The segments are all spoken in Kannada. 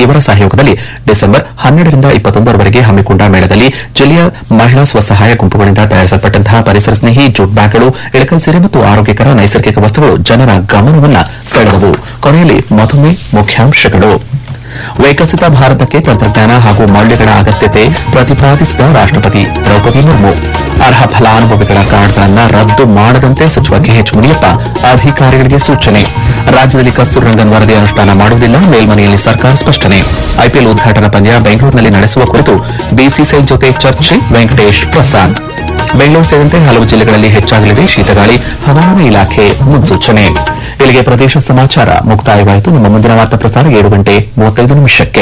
ಇವರ ಸಹಯೋಗದಲ್ಲಿ ಡಿಸೆಂಬರ್ ಹನ್ನೆರಡರಿಂದ ಇಪ್ಪತ್ತೊಂದರವರೆಗೆ ಹಮ್ಮಿಕೊಂಡ ಮೇಳದಲ್ಲಿ ಜಿಲ್ಲೆಯ ಮಹಿಳಾ ಸ್ವಸಹಾಯ ಗುಂಪುಗಳಿಂದ ತಯಾರಿಸಲ್ಪಟ್ಟಂತಹ ಪರಿಸರ ಸ್ನೇಹಿ ಜೂಟ್ ಬ್ಯಾಗ್ಗಳು ಇಳಕಲ್ ಸೀರೆ ಮತ್ತು ಆರೋಗ್ಯಕರ ನೈಸರ್ಗಿಕ ವಸ್ತುಗಳು ಜನರ ಗಮನವನ್ನ ಸೆಳೆದವು ಕೊನೆಯಲ್ಲಿ ಮತ್ತೊಮ್ಮೆ ಮುಖ್ಯಾಂಶಗಳು ವಿಕಸಿತ ಭಾರತಕ್ಕೆ ತಂತ್ರಜ್ಞಾನ ಹಾಗೂ ಮೌಲ್ಯಗಳ ಅಗತ್ಯತೆ ಪ್ರತಿಪಾದಿಸಿದ ರಾಷ್ಟಪತಿ ದ್ರೌಪದಿ ಮುರ್ಮು ಅರ್ಹ ಫಲಾನುಭವಿಗಳ ಕಾರ್ಡ್ಗಳನ್ನು ರದ್ದು ಮಾಡದಂತೆ ಸಚಿವ ಕೆಎಚ್ ಮುನಿಯಪ್ಪ ಅಧಿಕಾರಿಗಳಿಗೆ ಸೂಚನೆ ರಾಜ್ಯದಲ್ಲಿ ಕಸ್ತೂರಿ ರಂಗನ್ ವರದಿ ಅನುಷ್ಠಾನ ಮಾಡುವುದಿಲ್ಲ ಮೇಲ್ಮನೆಯಲ್ಲಿ ಸರ್ಕಾರ ಸ್ಪಷ್ಟನೆ ಐಪಿಎಲ್ ಉದ್ಘಾಟನಾ ಪಂದ್ಯ ಬೆಂಗಳೂರಿನಲ್ಲಿ ನಡೆಸುವ ಕುರಿತು ಬಿಸಿಸಿಐ ಜೊತೆ ಚರ್ಚೆ ವೆಂಕಟೇಶ್ ಪ್ರಸಾದ್ ಬೆಂಗಳೂರು ಸೇರಿದಂತೆ ಹಲವು ಜಿಲ್ಲೆಗಳಲ್ಲಿ ಹೆಚ್ಚಾಗಲಿದೆ ಶೀತಗಾಳಿ ಹವಾಮಾನ ಇಲಾಖೆ ಮುನ್ಸೂಚನೆ ಇಲ್ಲಿಗೆ ಪ್ರದೇಶ ಸಮಾಚಾರ ಮುಕ್ತಾಯವಾಯಿತು ನಮ್ಮ ಮುಂದಿನ ವಾರ್ತಾ ಪ್ರಸಾರ ಏಳು ಗಂಟೆ ಮೂವತ್ತೈದು ನಿಮಿಷಕ್ಕೆ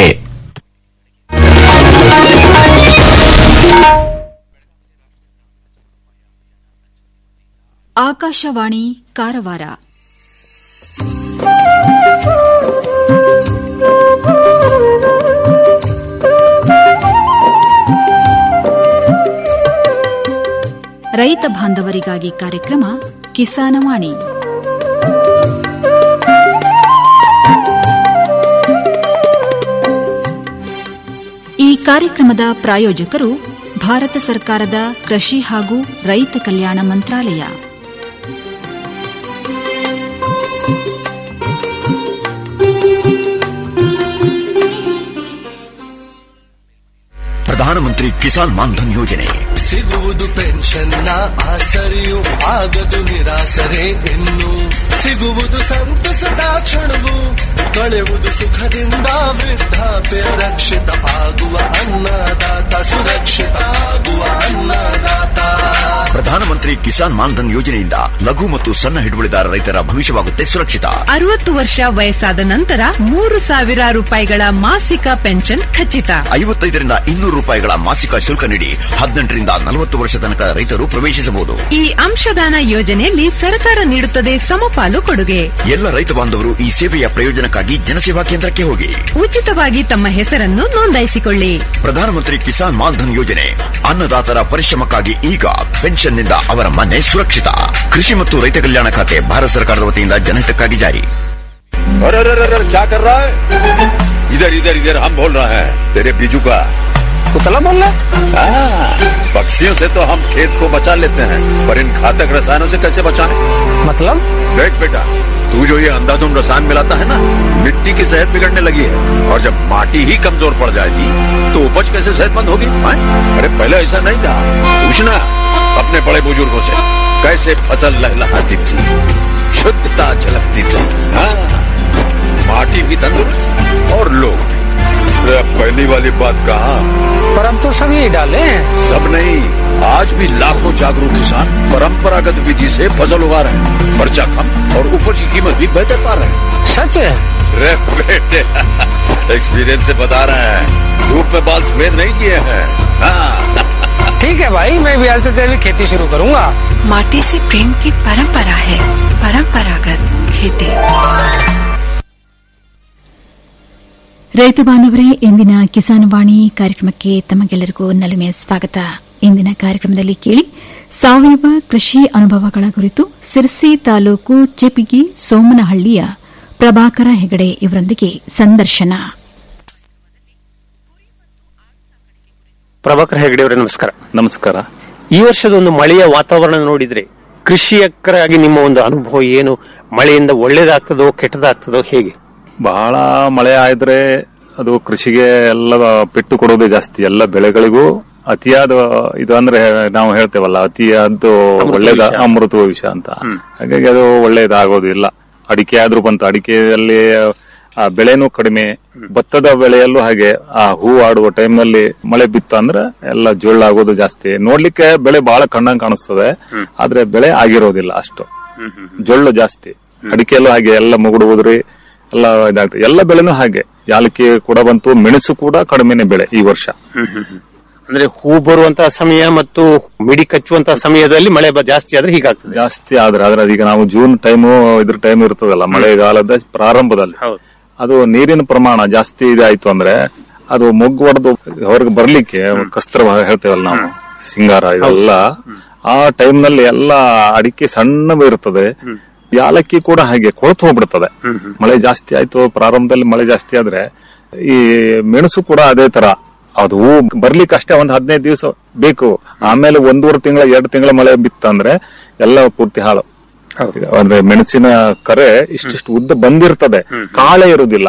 ಆಕಾಶವಾಣಿ ಕಾರವಾರ ರೈತ ಬಾಂಧವರಿಗಾಗಿ ಕಾರ್ಯಕ್ರಮ ಕಿಸಾನವಾಣಿ ಈ ಕಾರ್ಯಕ್ರಮದ ಪ್ರಾಯೋಜಕರು ಭಾರತ ಸರ್ಕಾರದ ಕೃಷಿ ಹಾಗೂ ರೈತ ಕಲ್ಯಾಣ ಮಂತ್ರಾಲಯ ಪ್ರಧಾನಮಂತ್ರಿ ಕಿಸಾನ್ ಮಾನ್ಧನ್ ಯೋಜನೆ ಸಿಗುವುದು ಪೆನ್ಷನ್ನ ಆಸರೆಯು ಆಗದು ನಿರಾಸರೆ ಇನ್ನು ಸಿಗುವುದು ಸಂತಸದ ಕ್ಷಣವು ಕಳೆಯುವುದು ಸುಖದಿಂದ ವೃದ್ಧಾಪ್ಯ ರಕ್ಷಿತ ಆಗುವ ಅನ್ನದಾತ ಸುರಕ್ಷಿತ ಆಗುವ ಅನ್ನದಾತ ಪ್ರಧಾನಮಂತ್ರಿ ಕಿಸಾನ್ ಮಾನ್ಧನ್ ಯೋಜನೆಯಿಂದ ಲಘು ಮತ್ತು ಸಣ್ಣ ಹಿಡುವಳಿದಾರ ರೈತರ ಭವಿಷ್ಯವಾಗುತ್ತೆ ಸುರಕ್ಷಿತ ಅರವತ್ತು ವರ್ಷ ವಯಸ್ಸಾದ ನಂತರ ಮೂರು ಸಾವಿರ ರೂಪಾಯಿಗಳ ಮಾಸಿಕ ಪೆನ್ಷನ್ ಖಚಿತ ಐವತ್ತೈದರಿಂದ ಇನ್ನೂರು ರೂಪಾಯಿಗಳ ಮಾಸಿಕ ಶುಲ್ಕ ನೀಡಿ ಹದಿನೆಂಟರಿಂದ ನಲವತ್ತು ವರ್ಷ ತನಕ ರೈತರು ಪ್ರವೇಶಿಸಬಹುದು ಈ ಅಂಶದಾನ ಯೋಜನೆಯಲ್ಲಿ ಸರ್ಕಾರ ನೀಡುತ್ತದೆ ಸಮಪಾಲು ಕೊಡುಗೆ ಎಲ್ಲ ರೈತ ಬಾಂಧವರು ಈ ಸೇವೆಯ ಪ್ರಯೋಜನಕ್ಕಾಗಿ ಜನಸೇವಾ ಕೇಂದ್ರಕ್ಕೆ ಹೋಗಿ ಉಚಿತವಾಗಿ ತಮ್ಮ ಹೆಸರನ್ನು ನೋಂದಾಯಿಸಿಕೊಳ್ಳಿ ಪ್ರಧಾನಮಂತ್ರಿ ಕಿಸಾನ್ ಮಾನ್ಧನ್ ಯೋಜನೆ ಅನ್ನದಾತರ ಪರಿಶ್ರಮಕ್ಕಾಗಿ ಈಗ ಪೆನ್ಷನ್ನಿಂದ ಅವರ ಮನೆ ಸುರಕ್ಷಿತ ಕೃಷಿ ಮತ್ತು ರೈತ ಕಲ್ಯಾಣ ಖಾತೆ ಭಾರತ ಸರ್ಕಾರದ ವತಿಯಿಂದ ಜನಹಿತಕ್ಕಾಗಿ ಜಾರಿ अरे अरे अरे अरे, क्या कर रहा है इधर इधर इधर हम बोल रहे हैं तेरे बीजू का कुतला बोल रहा हाँ, पक्षियों से तो हम खेत को बचा लेते हैं पर इन घातक रसायनों से कैसे बचाएं? मतलब देख बेटा तू जो ये अंधाधुंध रसायन मिलाता है ना मिट्टी की सेहत बिगड़ने लगी है और जब माटी ही कमजोर पड़ जाएगी तो उपज कैसे सेहतमंद होगी हाँ? अरे पहले ऐसा नहीं था पूछना अपने बड़े बुजुर्गों से कैसे फसल लहलहाती थी शुद्धता झलकती थी हाँ, माटी भी तंदुरुस्त और लोग भी अरे अब पहली वाली बात कहा पर अब तो सब यही डाले हैं सब नहीं आज भी लाखों जागरूक किसान परंपरागत विधि से फसल उगा रहे हैं खर्चा कम और उपज की कीमत भी बेहतर पा रहे हैं सच है रे बेटे एक्सपीरियंस से बता रहे हैं धूप में बाल सफेद नहीं किए हैं हाँ ठीक है भाई मैं भी आज से जैविक खेती शुरू करूंगा माटी से प्रेम की परंपरा है परंपरागत खेती ರೈತ ಬಾಂಧವರೇ ಇಂದಿನ ಕಿಸಾನ್ ವಾಣಿ ಕಾರ್ಯಕ್ರಮಕ್ಕೆ ತಮಗೆಲ್ಲರಿಗೂ ನಲುಮೆಯ ಸ್ವಾಗತ ಇಂದಿನ ಕಾರ್ಯಕ್ರಮದಲ್ಲಿ ಕೇಳಿ ಸಾವಯವ ಕೃಷಿ ಅನುಭವಗಳ ಕುರಿತು ಸಿರ್ಸಿ ತಾಲೂಕು ಚಿಪಿಗಿ ಸೋಮನಹಳ್ಳಿಯ ಪ್ರಭಾಕರ ಹೆಗಡೆ ಇವರೊಂದಿಗೆ ಸಂದರ್ಶನ ಪ್ರಭಾಕರ್ ಹೆಗಡೆ ಅವರೇ ನಮಸ್ಕಾರ ನಮಸ್ಕಾರ ಈ ವರ್ಷದ ಒಂದು ಮಳೆಯ ವಾತಾವರಣ ನೋಡಿದ್ರೆ ಕೃಷಿಕರಾಗಿ ನಿಮ್ಮ ಒಂದು ಅನುಭವ ಏನು ಮಳೆಯಿಂದ ಒಳ್ಳೇದಾಗ್ತದೋ ಕೆಟ್ಟದಾಗ್ತದೋ ಹೇಗೆ ಬಹಳ ಮಳೆ ಆದ್ರೆ ಅದು ಕೃಷಿಗೆ ಎಲ್ಲ ಪೆಟ್ಟು ಕೊಡೋದೇ ಜಾಸ್ತಿ ಎಲ್ಲ ಬೆಳೆಗಳಿಗೂ ಅತಿಯಾದ ಇದು ಅಂದ್ರೆ ನಾವು ಹೇಳ್ತೇವಲ್ಲ ಅತಿಯಾದ್ದು ಅಮೃತ ಒಳ್ಳೇದ ವಿಷ. ಅಮೃತ ವಿಷ ಅಂತ ಹಾಗಾಗಿ ಅದು ಒಳ್ಳೇದಾಗೋದಿಲ್ಲ ಅಡಿಕೆ ಆದ್ರೂ ಬಂತು ಅಡಿಕೆಯಲ್ಲಿ ಆ ಬೆಳೆನೂ ಕಡಿಮೆ ಭತ್ತದ ಬೆಳೆಯಲ್ಲೂ ಹಾಗೆ ಆ ಹೂ ಆಡುವ time ನಲ್ಲಿ ಮಳೆ ಬಿತ್ತು ಅಂದ್ರೆ ಎಲ್ಲ ಜೋಳ ಆಗೋದು ಜಾಸ್ತಿ ನೋಡ್ಲಿಕ್ಕೆ ಬೆಳೆ ಬಹಳ ಕಣ್ಣಂಗ್ ಕಾಣಿಸ್ತದೆ ಆದ್ರೆ ಬೆಳೆ ಆಗಿರೋದಿಲ್ಲ ಅಷ್ಟು ಜೊಳ್ಳು ಜಾಸ್ತಿ ಅಡಿಕೆಯಲ್ಲೂ ಹಾಗೆ ಎಲ್ಲ ಮುಗುಡು ಉದುರಿ ಎಲ್ಲ ಇದಾಗ್ತದೆ ಎಲ್ಲ ಬೆಳೆನೂ ಹಾಗೆ ಯಾಲಕ್ಕಿ ಕೂಡ ಬಂತು ಮೆಣಸು ಕೂಡ ಕಡಿಮೆನೆ ಬೆಳೆ ಈ ವರ್ಷ ಅಂದ್ರೆ ಹೂ ಬರುವಂತಹ ಸಮಯ ಮತ್ತು ಮಿಡಿ ಕಚ್ಚುವಂತಹ ಸಮಯದಲ್ಲಿ ಮಳೆ ಬ- ಜಾಸ್ತಿ ಆದ್ರೆ ಹೀಗಾಗ್ತದೆ ಜಾಸ್ತಿ ಆದ್ರೆ ಆದ್ರೆ ಈಗ ನಾವು ಜೂನ್ ಟೈಮು ಇದ್ರ ಟೈಮ್ ಇರ್ತದಲ್ಲ ಮಳೆಗಾಲದ ಪ್ರಾರಂಭದಲ್ಲಿ ಅದು ನೀರಿನ ಪ್ರಮಾಣ ಜಾಸ್ತಿ ಇದಾಯ್ತು ಅಂದ್ರೆ ಅದು ಮೊಗ್ಗು ಹೊಡೆದು ಹೊರಗೆ ಬರ್ಲಿಕ್ಕೆ ಕಸ್ತ್ರ ಹೇಳ್ತೇವಲ್ಲ ನಾವು ಸಿಂಗಾರ ಇದೆಲ್ಲ ಆ ಟೈಮ್ ನಲ್ಲಿ ಎಲ್ಲ ಅಡಿಕೆ ಸಣ್ಣ ಇರ್ತದೆ ಯಾಲಕ್ಕಿ ಕೂಡ ಹಾಗೆ ಕೊಳತು ಹೋಗ್ಬಿಡ್ತದೆ ಮಳೆ ಜಾಸ್ತಿ ಆಯ್ತು ಪ್ರಾರಂಭದಲ್ಲಿ ಮಳೆ ಜಾಸ್ತಿ ಆದ್ರೆ ಈ ಮೆಣಸು ಕೂಡ ಅದೇ ತರ ಅದು ಹೂ ಬರ್ಲಿಕ್ಕೆ ಅಷ್ಟೇ ಒಂದ್ ಹದಿನೈದು ದಿವಸ ಬೇಕು ಆಮೇಲೆ ಒಂದೂವರೆ ತಿಂಗಳ ಎರಡು ತಿಂಗಳ ಮಳೆ ಬಿತ್ತಂದ್ರೆ ಎಲ್ಲ ಪೂರ್ತಿ ಹಾಳು ಅಂದ್ರೆ ಮೆಣಸಿನ ಕರೆ ಇಷ್ಟಿಷ್ಟು ಉದ್ದ ಬಂದಿರ್ತದೆ ಕಾಳೆ ಇರುವುದಿಲ್ಲ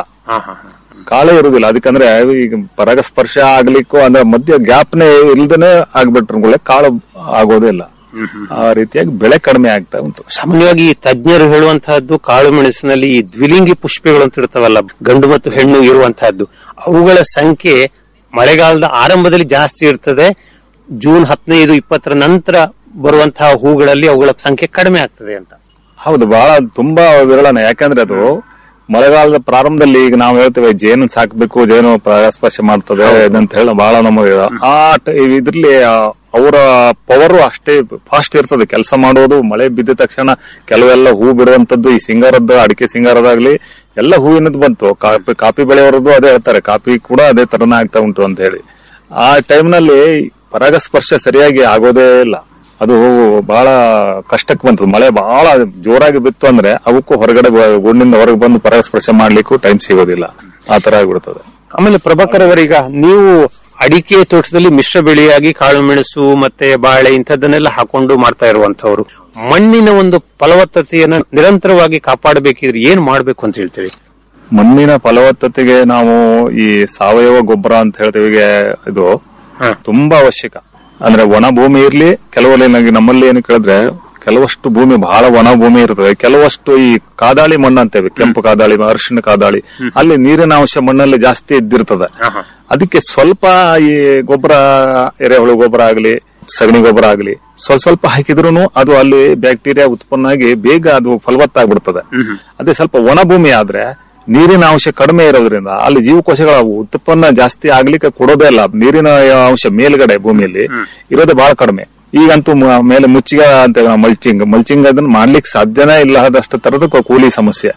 ಕಾಳೆ ಇರುವುದಿಲ್ಲ ಅದಕ್ಕಂದ್ರೆ ಈಗ ಪರಾಗಸ್ಪರ್ಶ ಆಗ್ಲಿಕ್ಕೂ ಅಂದ್ರೆ ಮಧ್ಯ ಗ್ಯಾಪ್ನೇ ಇಲ್ದೇನೆ ಆಗ್ಬಿಟ್ರೆ ಕಾಳು ಆಗೋದೇ ಇಲ್ಲ ಆ ರೀತಿಯಾಗಿ ಬೆಳೆ ಕಡಿಮೆ ಆಗ್ತಾ ಉಂಟು ಸಾಮಾನ್ಯವಾಗಿ ಈ ತಜ್ಞರು ಹೇಳುವಂತಹದ್ದು ಕಾಳು ಮೆಣಸಿನಲ್ಲಿ ಈ ದ್ವಿಲಿಂಗಿ ಪುಷ್ಪಗಳು ಅಂತ ಇರ್ತಾವಲ್ಲ ಗಂಡು ಮತ್ತು ಹೆಣ್ಣು ಇರುವಂತಹದ್ದು ಅವುಗಳ ಸಂಖ್ಯೆ ಮಳೆಗಾಲದ ಆರಂಭದಲ್ಲಿ ಜಾಸ್ತಿ ಇರ್ತದೆ ಜೂನ್ ಹದಿನೈದು ಇಪ್ಪತ್ತರ ನಂತರ ಬರುವಂತಹ ಹೂಗಳಲ್ಲಿ ಅವುಗಳ ಸಂಖ್ಯೆ ಕಡಿಮೆ ಆಗ್ತದೆ ಅಂತ ಹೌದು ಬಹಳ ತುಂಬಾ ವಿರಳನೆ ಯಾಕಂದ್ರೆ ಅದು ಮಳೆಗಾಲದ ಪ್ರಾರಂಭದಲ್ಲಿ ಈಗ ನಾವು ಹೇಳ್ತೇವೆ ಜೇನು ಸಾಕ್ಬೇಕು ಜೇನು ಪರಾಗಸ್ಪರ್ಶ ಮಾಡ್ತದೆ ಅಂತ ಹೇಳಿ ಬಹಳ ನಮಗೆ ಆ ಟ- ಇದ್ರಲ್ಲಿ ಆ- ಅವರ ಪವರ್ ಅಷ್ಟೇ ಫಾಸ್ಟ್ ಇರ್ತದೆ ಕೆಲಸ ಮಾಡೋದು ಮಳೆ ಬಿದ್ದ ತಕ್ಷಣ ಕೆಲವೆಲ್ಲ ಹೂ ಬಿಡುವಂತದ್ದು ಈ ಸಿಂಗಾರದ್ದು ಅಡಿಕೆ ಸಿಂಗಾರದಾಗ್ಲಿ ಎಲ್ಲ ಹೂವಿನದ್ದು ಬಂತು ಕಾಫಿ ಕಾಫಿ ಬೆಳೆಯವರದ್ದು ಅದೇ ಹೇಳ್ತಾರೆ ಕಾಫಿ ಕೂಡ ಅದೇ ತರನೇ ಆಗ್ತಾ ಉಂಟು ಅಂತ ಹೇಳಿ ಆ ಟೈಮ್ನಲ್ಲಿ ಪರಾಗಸ್ಪರ್ಶ ಸರಿಯಾಗಿ ಆಗೋದೇ ಇಲ್ಲ ಅದು ಬಹಳ ಕಷ್ಟಕ್ಕೆ ಬಂತು ಮಳೆ ಬಹಳ ಜೋರಾಗಿ ಬಿತ್ತು ಅಂದ್ರೆ ಅವಕ್ಕೂ ಹೊರಗಡೆ ಬ- ಗೂಡಿನಿಂದ ಹೊರಗೆ ಬಂದು ಪರಾಗಸ್ಪರ್ಶ ಮಾಡ್ಲಿಕ್ಕೂ ಟೈಮ್ ಸಿಗೋದಿಲ್ಲ ಆ ತರ ಆಗ್ಬಿಡ್ತದೆ ಆಮೇಲೆ ಪ್ರಭಾಕರ್ ಅವರೀಗ ನೀವು ಅಡಿಕೆ ತೋಟದಲ್ಲಿ ಮಿಶ್ರ ಬೆಳೆಯಾಗಿ ಕಾಳು ಮೆಣಸು ಮತ್ತೆ ಬಾಳೆ ಇಂಥದ್ದನ್ನೆಲ್ಲ ಹಾಕೊಂಡು ಮಾಡ್ತಾ ಇರುವಂತವ್ರು ಮಣ್ಣಿನ ಒಂದು ಫಲವತ್ತತೆಯನ್ನ ನಿರಂತರವಾಗಿ ಕಾಪಾಡಬೇಕಿದ್ರೆ ಏನ್ ಮಾಡ್ಬೇಕು ಅಂತ ಹೇಳ್ತೀರಿ ಮಣ್ಣಿನ ಫಲವತ್ತತೆಗೆ ನಾವು ಈ ಸಾವಯವ ಗೊಬ್ಬರ ಅಂತ ಹೇಳ್ತೇವೆ ಈಗ ಇದು ತುಂಬಾ ಅವಶ್ಯಕ ಅಂದ್ರೆ ಒಣ ಭೂಮಿ ಇರ್ಲಿ ಕೆಲವಲ್ಲಿ ನನಗೆ ನಮ್ಮಲ್ಲಿ ಏನು ಕೇಳಿದ್ರೆ ಕೆಲವಷ್ಟು ಭೂಮಿ ಬಹಳ ಒಣ ಭೂಮಿ ಇರ್ತದೆ ಕೆಲವಷ್ಟು ಈ ಕಾದಾಳಿ ಮಣ್ಣು ಅಂತೇವೆ ಕೆಂಪು ಕಾದಾಳಿ ಅರಿಶಿಣ ಕಾದಾಳಿ ಅಲ್ಲಿ ನೀರಿನ ಅಂಶ ಮಣ್ಣಲ್ಲಿ ಜಾಸ್ತಿ ಇದ್ದಿರ್ತದೆ ಅದಕ್ಕೆ ಸ್ವಲ್ಪ ಈ ಗೊಬ್ಬರ ಎರೆಹುಳು ಗೊಬ್ಬರ ಆಗಲಿ ಸಗಣಿ ಗೊಬ್ಬರ ಆಗಲಿ ಸ್ವಲ್ಪ ಸ್ವಲ್ಪ ಹಾಕಿದ್ರು ಅದು ಅಲ್ಲಿ ಬ್ಯಾಕ್ಟೀರಿಯಾ ಉತ್ಪನ್ನ ಆಗಿ ಬೇಗ ಅದು ಫಲವತ್ತಾಗ್ಬಿಡ್ತದೆ ಅದೇ ಸ್ವಲ್ಪ ಒಣ ಭೂಮಿ ಆದ್ರೆ ನೀರಿನ ಅಂಶ ಕಡಿಮೆ ಇರೋದ್ರಿಂದ ಅಲ್ಲಿ ಜೀವಕೋಶಗಳ ಉತ್ಪನ್ನ ಜಾಸ್ತಿ ಆಗ್ಲಿಕ್ಕೆ ಕೊಡೋದೇ ಇಲ್ಲ ನೀರಿನ ಅಂಶ ಮೇಲ್ಗಡೆ ಭೂಮಿಯಲ್ಲಿ ಇರೋದೇ ಬಹಳ ಕಡಿಮೆ ಈಗಂತೂ ಮ- ಮೇಲೆ ಮುಚ್ಚಿಗ ಅಂತ ಮಲ್ಚಿಂಗ್ ಮಲ್ಚಿಂಗ್ ಅದನ್ನ ಮಾಡ್ಲಿಕ್ಕೆ ಸಾಧ್ಯನೇ ಇಲ್ಲ ಆದಷ್ಟು ತರದ ಕೂಲಿ ಸಮಸ್ಯೆ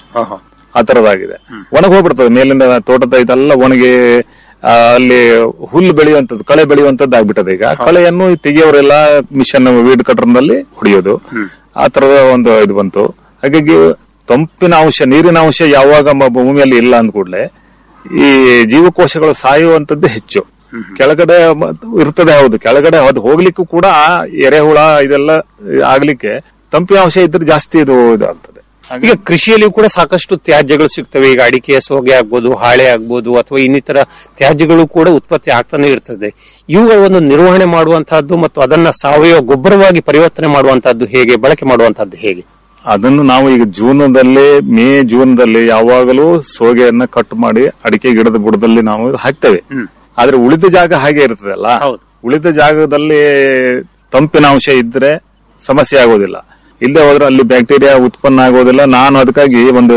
ಆ ತರದಾಗಿದೆ ಒಣಗಿ ಹೋಗ್ಬಿಡ್ತದೆ ಮೇಲಿಂದ ತೋಟದ ಇದೆಲ್ಲ ಒಣಗಿ ಆ, ಅಲ್ಲಿ ಹುಲ್ಲು ಬೆಳೆಯುವಂತದ್ದು ಕಳೆ ಬೆಳೆಯುವಂತದ್ದು ಆಗ್ಬಿಟ್ಟದೆ ಈಗ ಕಳೆಯನ್ನು ತೆಗಿಯೋರೆಲ್ಲ ಮಿಷನ್ ವೀಡ್ ಕಟರ್ನಲ್ಲಿ ಹೊಡೆಯೋದು ಆ ತರದ ಒಂದು ಇದು ಬಂತು ಹಾಗಾಗಿ ತಂಪಿನ ಅಂಶ ನೀರಿನ ಅಂಶ ಯಾವಾಗ ಮ- ಭೂಮಿಯಲ್ಲಿ ಇಲ್ಲ ಅಂದ ಕೂಡಲೇ ಈ ಜೀವಕೋಶಗಳು ಸಾಯುವಂತದ್ದು ಹೆಚ್ಚು ಕೆಳಗಡೆ ಮ- ಇರ್ತದೆ ಹೌದು ಕೆಳಗಡೆ ಅದು ಹೋಗ್ಲಿಕ್ಕೂ ಕೂಡ ಆ ಎರೆಹುಳ ಇದೆಲ್ಲ ಆಗ್ಲಿಕ್ಕೆ ತಂಪಿನ ಅಂಶ ಇದ್ರೆ ಜಾಸ್ತಿ ಇದು ಇದಾಗ್ತದೆ ಈಗ ಕೃಷಿಯಲ್ಲಿ ಕೂಡ ಸಾಕಷ್ಟು ತ್ಯಾಜ್ಯಗಳು ಸಿಗ್ತವೆ ಈಗ ಅಡಿಕೆ ಸೋಗೆ ಆಗ್ಬೋದು ಹಾಳೆ ಆಗ್ಬೋದು ಅಥವಾ ಇನ್ನಿತರ ತ್ಯಾಜ್ಯಗಳು ಕೂಡ ಉತ್ಪತ್ತಿ ಆಗ್ತಾನೆ ಇರ್ತದೆ ಇವುಗಳ ಒಂದು ನಿರ್ವಹಣೆ ಮಾಡುವಂತಹದ್ದು ಮತ್ತು ಅದನ್ನ ಸಾವಯವ ಗೊಬ್ಬರವಾಗಿ ಪರಿವರ್ತನೆ ಮಾಡುವಂತಹದ್ದು ಹೇಗೆ ಬಳಕೆ ಮಾಡುವಂತಹದ್ದು ಹೇಗೆ ಅದನ್ನು ನಾವು ಈಗ ಜೂನ್ದಲ್ಲಿ ಮೇ ಜೂನ್ದಲ್ಲಿ ಯಾವಾಗಲೂ ಸೋಗೆಯನ್ನ ಕಟ್ ಮಾಡಿ ಅಡಿಕೆ ಗಿಡದ ಬುಡದಲ್ಲಿ ನಾವು ಹಾಕ್ತೇವೆ ಆದ್ರೆ ಉಳಿದ ಜಾಗ ಹಾಗೆ ಇರ್ತದಲ್ಲ ಉಳಿದ ಜಾಗದಲ್ಲಿ ತಂಪಿನ ಅಂಶ ಇದ್ರೆ ಸಮಸ್ಯೆ ಆಗೋದಿಲ್ಲ ಇಲ್ಲದೆ ಹೋದ್ರೆ ಅಲ್ಲಿ ಬ್ಯಾಕ್ಟೀರಿಯಾ ಉತ್ಪನ್ನ ಆಗೋದಿಲ್ಲ ನಾನು ಅದಕ್ಕಾಗಿ ಒಂದು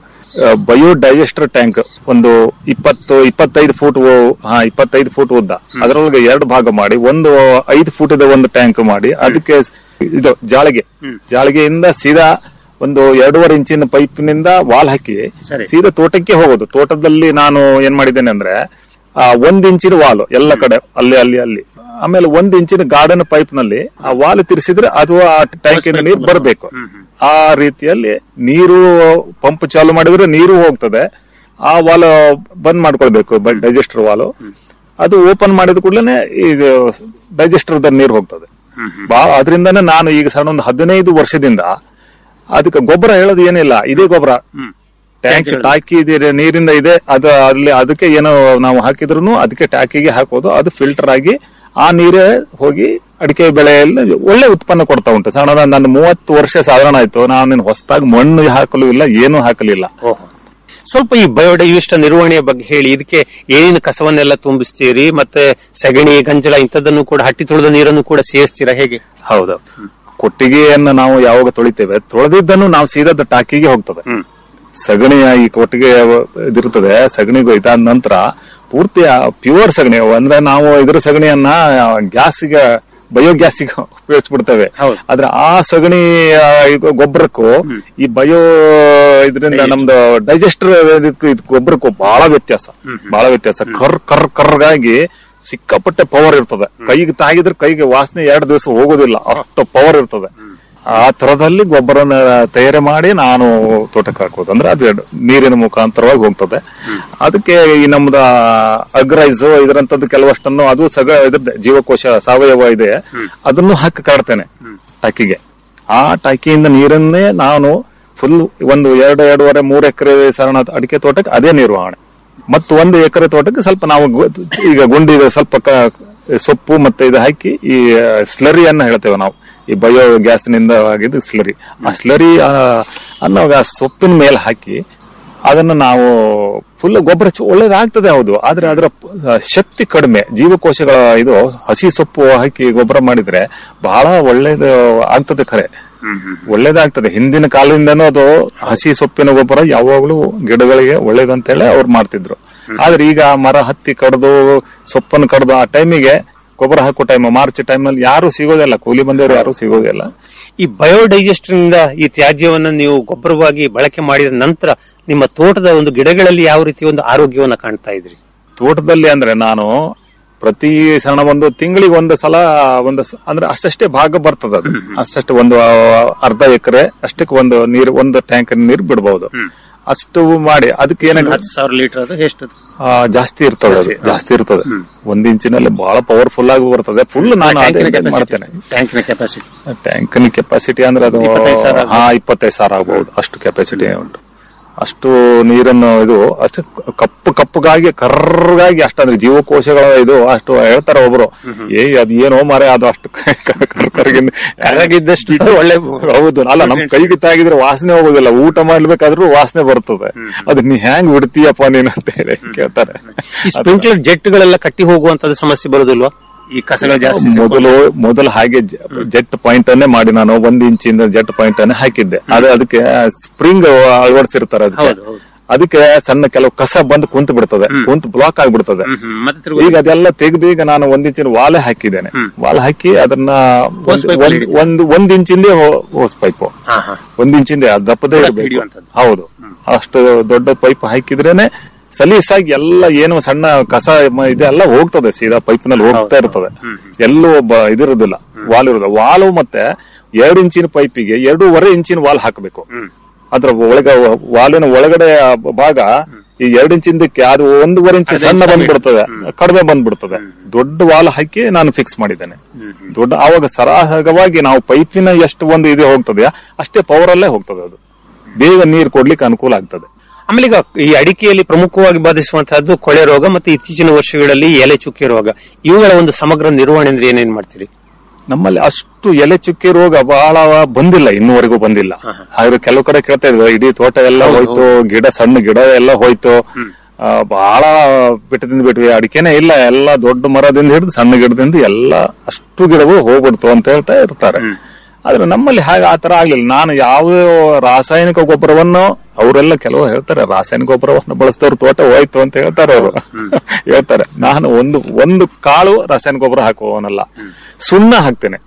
ಬಯೋ ಡೈಜೆಸ್ಟರ್ ಟ್ಯಾಂಕ್ ಒಂದು ಇಪ್ಪತ್ತು ಇಪ್ಪತ್ತೈದು ಫೂಟ್ ಹಾ ಇಪ್ಪತ್ತೈದು ಫೂಟ್ ಉದ್ದ ಅದರೊಳಗೆ ಎರಡು ಭಾಗ ಮಾಡಿ ಒಂದು ಐದು ಫೂಟದ ಒಂದು ಟ್ಯಾಂಕ್ ಮಾಡಿ ಅದಕ್ಕೆ ಇದು ಜಾಳಿಗೆ ಜಾಳಿಗೆಯಿಂದ ಸೀದಾ ಒಂದು ಎರಡೂವರೆ ಇಂಚಿನ ಪೈಪ್ನಿಂದ ವಾಲ್ ಹಾಕಿ ಸೀದಾ ತೋಟಕ್ಕೆ ಹೋಗೋದು ತೋಟದಲ್ಲಿ ನಾನು ಏನ್ ಮಾಡಿದ್ದೇನೆ ಅಂದ್ರೆ ಆ ಒಂದ್ ಇಂಚಿನ ವಾಲ್ ಎಲ್ಲ ಕಡೆ ಅಲ್ಲಿ ಅಲ್ಲಿ ಅಲ್ಲಿ ಆಮೇಲೆ ಒಂದ್ ಇಂಚಿನ ಗಾರ್ಡನ್ ಪೈಪ್ ನಲ್ಲಿ ಆ ವಾಲ್ ತಿರ್ಸಿದ್ರೆ ಅದು ಆ ಟ್ಯಾಂಕಿನ ನೀರು ಬರಬೇಕು ಆ ರೀತಿಯಲ್ಲಿ ನೀರು ಪಂಪ್ ಚಾಲು ಮಾಡಿದ್ರೆ ನೀರು ಹೋಗ್ತದೆ ಆ ವಾಲ್ ಬಂದ್ ಮಾಡ್ಕೊಳ್ಬೇಕು ಡೈಜೆಸ್ಟರ್ ವಾಲ್ ಅದು ಓಪನ್ ಮಾಡಿದ ಕೂಡಲೇ ಇದು ಡೈಜೆಸ್ಟರ್ ನೀರು ಹೋಗ್ತದೆ ಬಾ ಅದರಿಂದಾನೇ ನಾನು ಈಗ ಸಣ್ಣ ಒಂದು ಹದಿನೈದು ವರ್ಷದಿಂದ ಅದಕ್ಕೆ ಗೊಬ್ಬರ ಹೇಳೋದು ಏನಿಲ್ಲ ಇದೇ ಗೊಬ್ಬರ ಟ್ಯಾಂಕ್ ಟಾಕಿ ಇದೆ ನೀರಿಂದ ಇದೆ ಅದು ಅಲ್ಲಿ ಅದಕ್ಕೆ ಏನೋ ನಾವು ಹಾಕಿದ್ರು ಅದಕ್ಕೆ ಟ್ಯಾಕಿಗೆ ಹಾಕೋದು ಅದು ಫಿಲ್ಟರ್ ಆಗಿ ಆ ನೀರೇ ಹೋಗಿ ಅಡಿಕೆ ಬೆಳೆಯಲ್ಲಿ ಒಳ್ಳೆ ಉತ್ಪನ್ನ ಕೊಡ್ತಾ ಉಂಟು ಸಣ್ಣ ನನ್ನ ಮೂವತ್ತು ವರ್ಷ ಸಾಧಾರಣ ಆಯ್ತು ನಾನು ಹೊಸದಾಗಿ ಮಣ್ಣು ಹಾಕಲು ಇಲ್ಲ ಏನೂ ಹಾಕಲಿಲ್ಲ ಸ್ವಲ್ಪ ಈ ಬಯೋಡೈವರ್ಸಿಟಿ ನಿರ್ವಹಣೆಯ ಬಗ್ಗೆ ಹೇಳಿ ಇದಕ್ಕೆ ಏನೇನು ಕಸವನ್ನೆಲ್ಲ ತುಂಬಿಸ್ತೀರಿ ಮತ್ತೆ ಸಗಣಿ ಗಂಜಲ ಇಂಥದ್ದನ್ನು ಕೂಡ ಹಟ್ಟಿ ತುಳಿದ ನೀರನ್ನು ಕೂಡ ಸೇರಿಸ್ತೀರಾ ಹೇಗೆ ಹೌದು ಕೊಟ್ಟಿಗೆಯನ್ನು ನಾವು ಯಾವಾಗ ತೊಳಿತೇವೆ ತೊಳೆದಿದ್ದನ್ನು ನಾವು ಸೀದಾ ಟಾಕಿಗೆ ಹೋಗ್ತದೆ ಸಗಣಿಯ ಈ ಕೊಟ್ಟಿಗೆ ಇದಿರ್ತದೆ ಸಗಣಿಗೂ ಇದಾದ ನಂತರ ಪೂರ್ತಿ ಪ್ಯೂರ್ ಸಗಣಿ ಅಂದ್ರೆ ನಾವು ಇದ್ರ ಸಗಣಿಯನ್ನ ಗ್ಯಾಸ್ಗೆ ಬಯೋಗ್ಯಾಸಿಗೆ ಉಪಯೋಗಿಸ್ಬಿಡ್ತೇವೆ ಆದ್ರೆ ಆ ಸಗಣಿ ಆ, ಈಗ ಗೊಬ್ಬರಕ್ಕೂ ಈ ಬಯೋ ಇದರಿಂದ ನಮ್ದು ಡೈಜೆಸ್ಟರ್ ಗೊಬ್ಬರಕ್ಕೂ ಬಹಳ ವ್ಯತ್ಯಾಸ ಬಹಳ ವ್ಯತ್ಯಾಸ ಕರ್ ಕರ್ ಕರ್ಗಾಗಿ ಸಿಕ್ಕಾಪಟ್ಟೆ ಪವರ್ ಇರ್ತದೆ ಕೈಗೆ ತಾಗಿದ್ರೆ ಕೈಗೆ ವಾಸನೆ ಎರಡು ದಿವಸ ಹೋಗೋದಿಲ್ಲ ಅಷ್ಟು ಪವರ್ ಇರ್ತದೆ ಆ ತರದಲ್ಲಿ ಗೊಬ್ಬರನ ತಯಾರಿ ಮಾಡಿ ನಾನು ತೋಟಕ್ಕೆ ಹಾಕೋದು ಅಂದ್ರೆ ಅದು ನೀರಿನ ಮುಖಾಂತರವಾಗಿ ಹೋಗ್ತದೆ ಅದಕ್ಕೆ ಈ ನಮ್ದ ಅಗ್ರೈಸ್ ಇದರಂತದ್ದು ಕೆಲವಷ್ಟನ್ನು ಅದು ಸಗ ಇದ್ರದ್ದು ಜೀವಕೋಶ ಸಾವಯವ ಇದೆ ಅದನ್ನು ಹಾಕಿ ಕಾಡ್ತೇನೆ ಟಾಕಿಗೆ ಆ ಟಾಕಿಯಿಂದ ನೀರನ್ನೇ ನಾನು ಫುಲ್ ಒಂದು ಎರಡು ಎರಡೂವರೆ ಮೂರು ಎಕರೆ ಸರಣ ಅಡಿಕೆ ತೋಟಕ್ಕೆ ಅದೇ ನಿರ್ವಹಣೆ ಮತ್ತು ಒಂದು ಎಕರೆ ತೋಟಕ್ಕೆ ಸ್ವಲ್ಪ ನಾವು ಗು- ಈಗ ಗುಂಡಿ ಸ್ವಲ್ಪ ಕ- ಸೊಪ್ಪು ಮತ್ತೆ ಇದು ಹಾಕಿ ಈ ಸ್ಲರಿಯನ್ನ ಹೇಳ್ತೇವೆ ನಾವು ಈ ಬಯೋ ಗ್ಯಾಸ್ ನಿಂದ ಆಗಿದ್ದು ಸ್ಲರಿ ಆ ಸ್ಲರಿ ಅನ್ನೋ ಆ ಸೊಪ್ಪಿನ ಮೇಲೆ ಹಾಕಿ ಅದನ್ನ ನಾವು ಫುಲ್ ಗೊಬ್ಬರ ಚು- ಒಳ್ಳೇದಾಗ್ತದೆ ಹೌದು ಆದ್ರೆ ಅದರ ಪ- ಶಕ್ತಿ ಕಡಿಮೆ ಜೀವಕೋಶಗಳ ಇದು ಹಸಿ ಸೊಪ್ಪು ಹಾಕಿ ಗೊಬ್ಬರ ಮಾಡಿದ್ರೆ ಬಹಳ ಒಳ್ಳೇದು ಆಗ್ತದೆ ಖರೆ ಒಳ್ಳೇದಾಗ್ತದೆ ಹಿಂದಿನ ಕಾಲದಿಂದನೂ ಅದು ಹಸಿ ಸೊಪ್ಪಿನ ಗೊಬ್ಬರ ಯಾವಾಗ್ಲೂ ಗಿಡಗಳಿಗೆ ಒಳ್ಳೇದಂತೇಳಿ ಅವ್ರು ಮಾಡ್ತಿದ್ರು ಆದ್ರೆ ಈಗ ಮರ ಹತ್ತಿ ಕಡ್ದು ಸೊಪ್ಪನ್ನು ಕಡ್ದು ಆ ಟೈಮಿಗೆ ಗೊಬ್ಬರ ಹಾಕೋ ಟೈಮ್ ಮಾರ್ಚ್ ಟೈಮಲ್ಲಿ ಯಾರು ಸಿಗೋದಿಲ್ಲ ಕೂಲಿ ಬಂದವರು ಯಾರು ಸಿಗೋದಿಲ್ಲ ಈ ಬಯೋಡೈಜೆಸ್ಟರ್ ನಿಂದ ಈ ತ್ಯಾಜ್ಯವನ್ನ ನೀವು ಗೊಬ್ಬರವಾಗಿ ಬಳಕೆ ಮಾಡಿದ ನಂತರ ನಿಮ್ಮ ತೋಟದ ಒಂದು ಗಿಡಗಳಲ್ಲಿ ಯಾವ ರೀತಿ ಒಂದು ಆರೋಗ್ಯವನ್ನ ಕಾಣ್ತಾ ಇದ್ರಿ ತೋಟದಲ್ಲಿ ಅಂದ್ರೆ ನಾನು ಪ್ರತಿ ಸಣ್ಣ ಒಂದು ತಿಂಗಳಿಗೆ ಒಂದು ಸಲ ಒಂದು ಸ- ಅಂದ್ರೆ ಅಷ್ಟಷ್ಟೇ ಭಾಗ ಬರ್ತದ ಅದು ಅಷ್ಟಷ್ಟು ಒಂದು ಆ, ಅರ್ಧ ಎಕರೆ ಅಷ್ಟಕ್ಕೆ ಒಂದು ನೀರು ಒಂದು ಟ್ಯಾಂಕ್ ನೀರು ಬಿಡಬಹುದು ಅಷ್ಟು ಮಾಡಿ ಅದಕ್ಕೆ ಏನಾಗ ಹತ್ತು ಸಾವಿರ ಲೀಟರ್ ಅದು ಎಷ್ಟು ಜಾಸ್ತಿ ಇರ್ತದೆ ಅದು, ಜಾಸ್ತಿ ಇರ್ತದೆ ಒಂದ್ ಇಂಚಿನಲ್ಲಿ ಬಹಳ ಪವರ್ಫುಲ್ ಆಗಿ ಬರ್ತದೆ ಫುಲ್ ನಾನು ಅದೇ ಇದು ಮಾಡ್ತೇನೆ ಟ್ಯಾಂಕಿನ ಕೆಪಾಸಿಟಿ ಟ್ಯಾಂಕಿನ ಕೆಪಾಸಿಟಿ ಅಂದ್ರೆ ಅದು ಇಪ್ಪತ್ತೈದು ಸಾವಿರ ಹಾ ಇಪ್ಪತ್ತೈದು ಸಾವಿರ ಆಗಬಹುದು ಅಷ್ಟು ಕೆಪಾಸಿಟಿ ಉಂಟು ಅಷ್ಟು ನೀರನ್ನು ಇದು ಅಷ್ಟು ಕಪ್ಪು ಕಪ್ಪಗಾಗಿ ಕರ್ರಗಾಗಿ ಅಷ್ಟು ಅಂದ್ರೆ ಜೀವಕೋಶಗಳ ಇದು ಅಷ್ಟು ಹೇಳ್ತಾರೆ ಒಬ್ರು ಏ ಅದ್ ಏನೋ ಮಾರೆ ಅದು ಅಷ್ಟು ಕರ್ಕರ್ಗಿಂದ ಕರ್ರಗಿದ್ದಷ್ಟು ಒಳ್ಳೆ ಹೌದು ಅಲ್ಲ ನಮ್ ಕೈಗೆ ತಾಗಿದ್ರೆ ವಾಸನೆ ಹೋಗೋದಿಲ್ಲ ಊಟ ಮಾಡ್ಬೇಕಾದ್ರೂ ವಾಸನೆ ಬರ್ತದೆ ಅದ್ ನೀ ಹ್ಯಾಂಗ್ ಬಿಡ್ತೀಯಪ್ಪ ನೀನು ಅಂತ ಹೇಳಿ ಕೇಳ್ತಾರೆ ಈ ಸ್ಪ್ರಿಂಕ್ಲರ್ ಜೆಟ್ಗಳೆಲ್ಲ ಕಟ್ಟಿ ಹೋಗುವಂತದ್ದು ಸಮಸ್ಯೆ ಬರೋದಿಲ್ವಾ ಈ ಕಸಗಳು ಜಾಸ್ತಿ ಮೊದಲು ಮೊದಲು ಹಾಗೆ ಜೆಟ್ ಪಾಯಿಂಟ್ ಅನ್ನೇ ಮಾಡಿ ನಾನು ಒಂದ್ ಇಂಚಿಂದ ಜೆಟ್ ಪಾಯಿಂಟ್ ಅನ್ನೇ ಹಾಕಿದ್ದೆ ಆದ್ರೆ ಅದಕ್ಕೆ ಸ್ಪ್ರಿಂಗ್ ಅಳವಡಿಸಿರ್ತಾರೆ ಅದಕ್ಕೆ ಹೌದು, ಹೌದು. ಅದಕ್ಕೆ ಸಣ್ಣ ಕೆಲವು ಕಸ ಬಂದು ಕುಂತು ಬಿಡ್ತದೆ ಕುಂತು ಬ್ಲಾಕ್ ಆಗ್ಬಿಡ್ತದೆ ಮತ್ತೆ ತಿರ್ಗಿ ಈಗ ಅದೆಲ್ಲ ತೆಗೆದು ಈಗ ನಾನು ಒಂದ್ ಇಂಚಿನ ವಾಲೆ ಹಾಕಿದ್ದೇನೆ ವಾಲ್ ಹಾಕಿ ಅದನ್ನ Hose pipe ಅಲ್ಲಿ ಒಂದ್- ಒಂದು ಒಂದ್ ಇಂಚಿಂದೇ ಹೋಸ್ ಪೈಪು ಹಾ ಹಾ ಒಂದ್ ಇಂಚಿಂದ ದಪ್ಪದೇ ದಪ್ಪ ಇರ್ಬೇಕು ಹಿಡಿಯುವಂಥದ್ದು. ಹೌದು ಅಷ್ಟು ದೊಡ್ಡ ಪೈಪ್ ಹಾಕಿದ್ರೇನೆ ಸಲೀಸಾಗಿ ಎಲ್ಲ ಏನು ಸಣ್ಣ ಕಸ ಮ- ಇದೆಲ್ಲ ಹೋಗ್ತದೆ ಸೀದಾ ಪೈಪ್ ನಲ್ಲಿ ಹೋಗ್ತಾ ಇರ್ತದೆ ಎಲ್ಲೂ ಬ- ಇದಿರೋದಿಲ್ಲ ವಾಲ್ ಇರೋದು ವಾಲು ಮತ್ತೆ ಎರಡು ಇಂಚಿನ ಪೈಪಿಗೆ ಎರಡೂವರೆ ಇಂಚಿನ ವಾಲ್ ಹಾಕಬೇಕು ಅದ್ರ ಒಳಗ ವಾಲಿನ ಒಳಗಡೆ ಆ ಭಾಗ ಈ ಎರಡು ಇಂಚಿಂದಕ್ಕೆ ಅದು ಒಂದೂವರೆ ಇಂಚ್ ಸಣ್ಣ ಬಂದ್ಬಿಡ್ತದೆ ಕಡಿಮೆ ಬಂದ್ಬಿಡ್ತದೆ ದೊಡ್ಡ ವಾಲ್ ಹಾಕಿ ನಾನು ಫಿಕ್ಸ್ ಮಾಡಿದ್ದೇನೆ ದೊಡ್ಡ ಆವಾಗ ಸರಾಗವಾಗಿ ನಾವು ಪೈಪಿನ ಎಷ್ಟು ಒಂದು ಇದು ಹೋಗ್ತದೆ ಅಷ್ಟೇ ಪವರ್ ಅಲ್ಲೇ ಹೋಗ್ತದೆ ಅದು ಬೇಗ ನೀರು ಕೊಡ್ಲಿಕ್ಕೆ ಅನುಕೂಲ ಆಗ್ತದೆ ಆಮೇಲೆ ಈಗ ಈ ಅಡಿಕೆಯಲ್ಲಿ ಪ್ರಮುಖವಾಗಿ ಬಾಧಿಸುವಂತಹದ್ದು ಕೊಳೆ ರೋಗ ಮತ್ತೆ ಇತ್ತೀಚಿನ ವರ್ಷಗಳಲ್ಲಿ ಎಲೆ ಚುಕ್ಕೆ ರೋಗ ಇವುಗಳ ಒಂದು ಸಮಗ್ರ ನಿರ್ವಹಣೆ ಅಂದ್ರೆ ಏನೇನ್ ಮಾಡ್ತೀರಿ ನಮ್ಮಲ್ಲಿ ಅಷ್ಟು ಎಲೆ ಚುಕ್ಕಿ ರೋಗ ಬಹಳ ಬಂದಿಲ್ಲ ಇನ್ನುವರೆಗೂ ಬಂದಿಲ್ಲ ಆದ್ರೆ ಕೆಲವು ಕಡೆ ಕೇಳ್ತಾ ಇದ್ವಿ ಇಡೀ ತೋಟ ಎಲ್ಲ ಹೋಯ್ತು ಗಿಡ ಸಣ್ಣ ಗಿಡ ಎಲ್ಲ ಹೋಯ್ತು ಆ, ಬಹಳ ಬಿಟ್ಟದಿಂದ ಬಿಟ್ವಿ ಅಡಿಕೆನೆ ಇಲ್ಲ ಎಲ್ಲ ದೊಡ್ಡ ಮರದಿಂದ ಹಿಡಿದು ಸಣ್ಣ ಗಿಡದಿಂದ ಎಲ್ಲ ಅಷ್ಟು ಗಿಡವು ಹೋಗ್ಬಿಡ್ತು ಅಂತ ಹೇಳ್ತಾ ಇರ್ತಾರೆ ಆದ್ರೆ ನಮ್ಮಲ್ಲಿ ಹಾಗೆ ಆತರ ಆಗ್ಲಿಲ್ಲ ನಾನು ಯಾವುದೇ ರಾಸಾಯನಿಕ ಗೊಬ್ಬರವನ್ನು ಅವರೆಲ್ಲ ಕೆಲವು ಹೇಳ್ತಾರೆ ರಾಸಾಯನಿಕ ಗೊಬ್ಬರವನ್ನು ಬಳಸಿದವ್ರು ತೋಟ ಹೋಯ್ತು ಅಂತ ಹೇಳ್ತಾರೆ ಅವರು ಹೇಳ್ತಾರೆ ನಾನು ಒಂದು ಒಂದು ಕಾಳು ರಾಸಾಯನಿಕ ಗೊಬ್ಬರ ಹಾಕುವವನಲ್ಲ ಸುಣ್ಣ ಹಾಕ್ತೇನೆ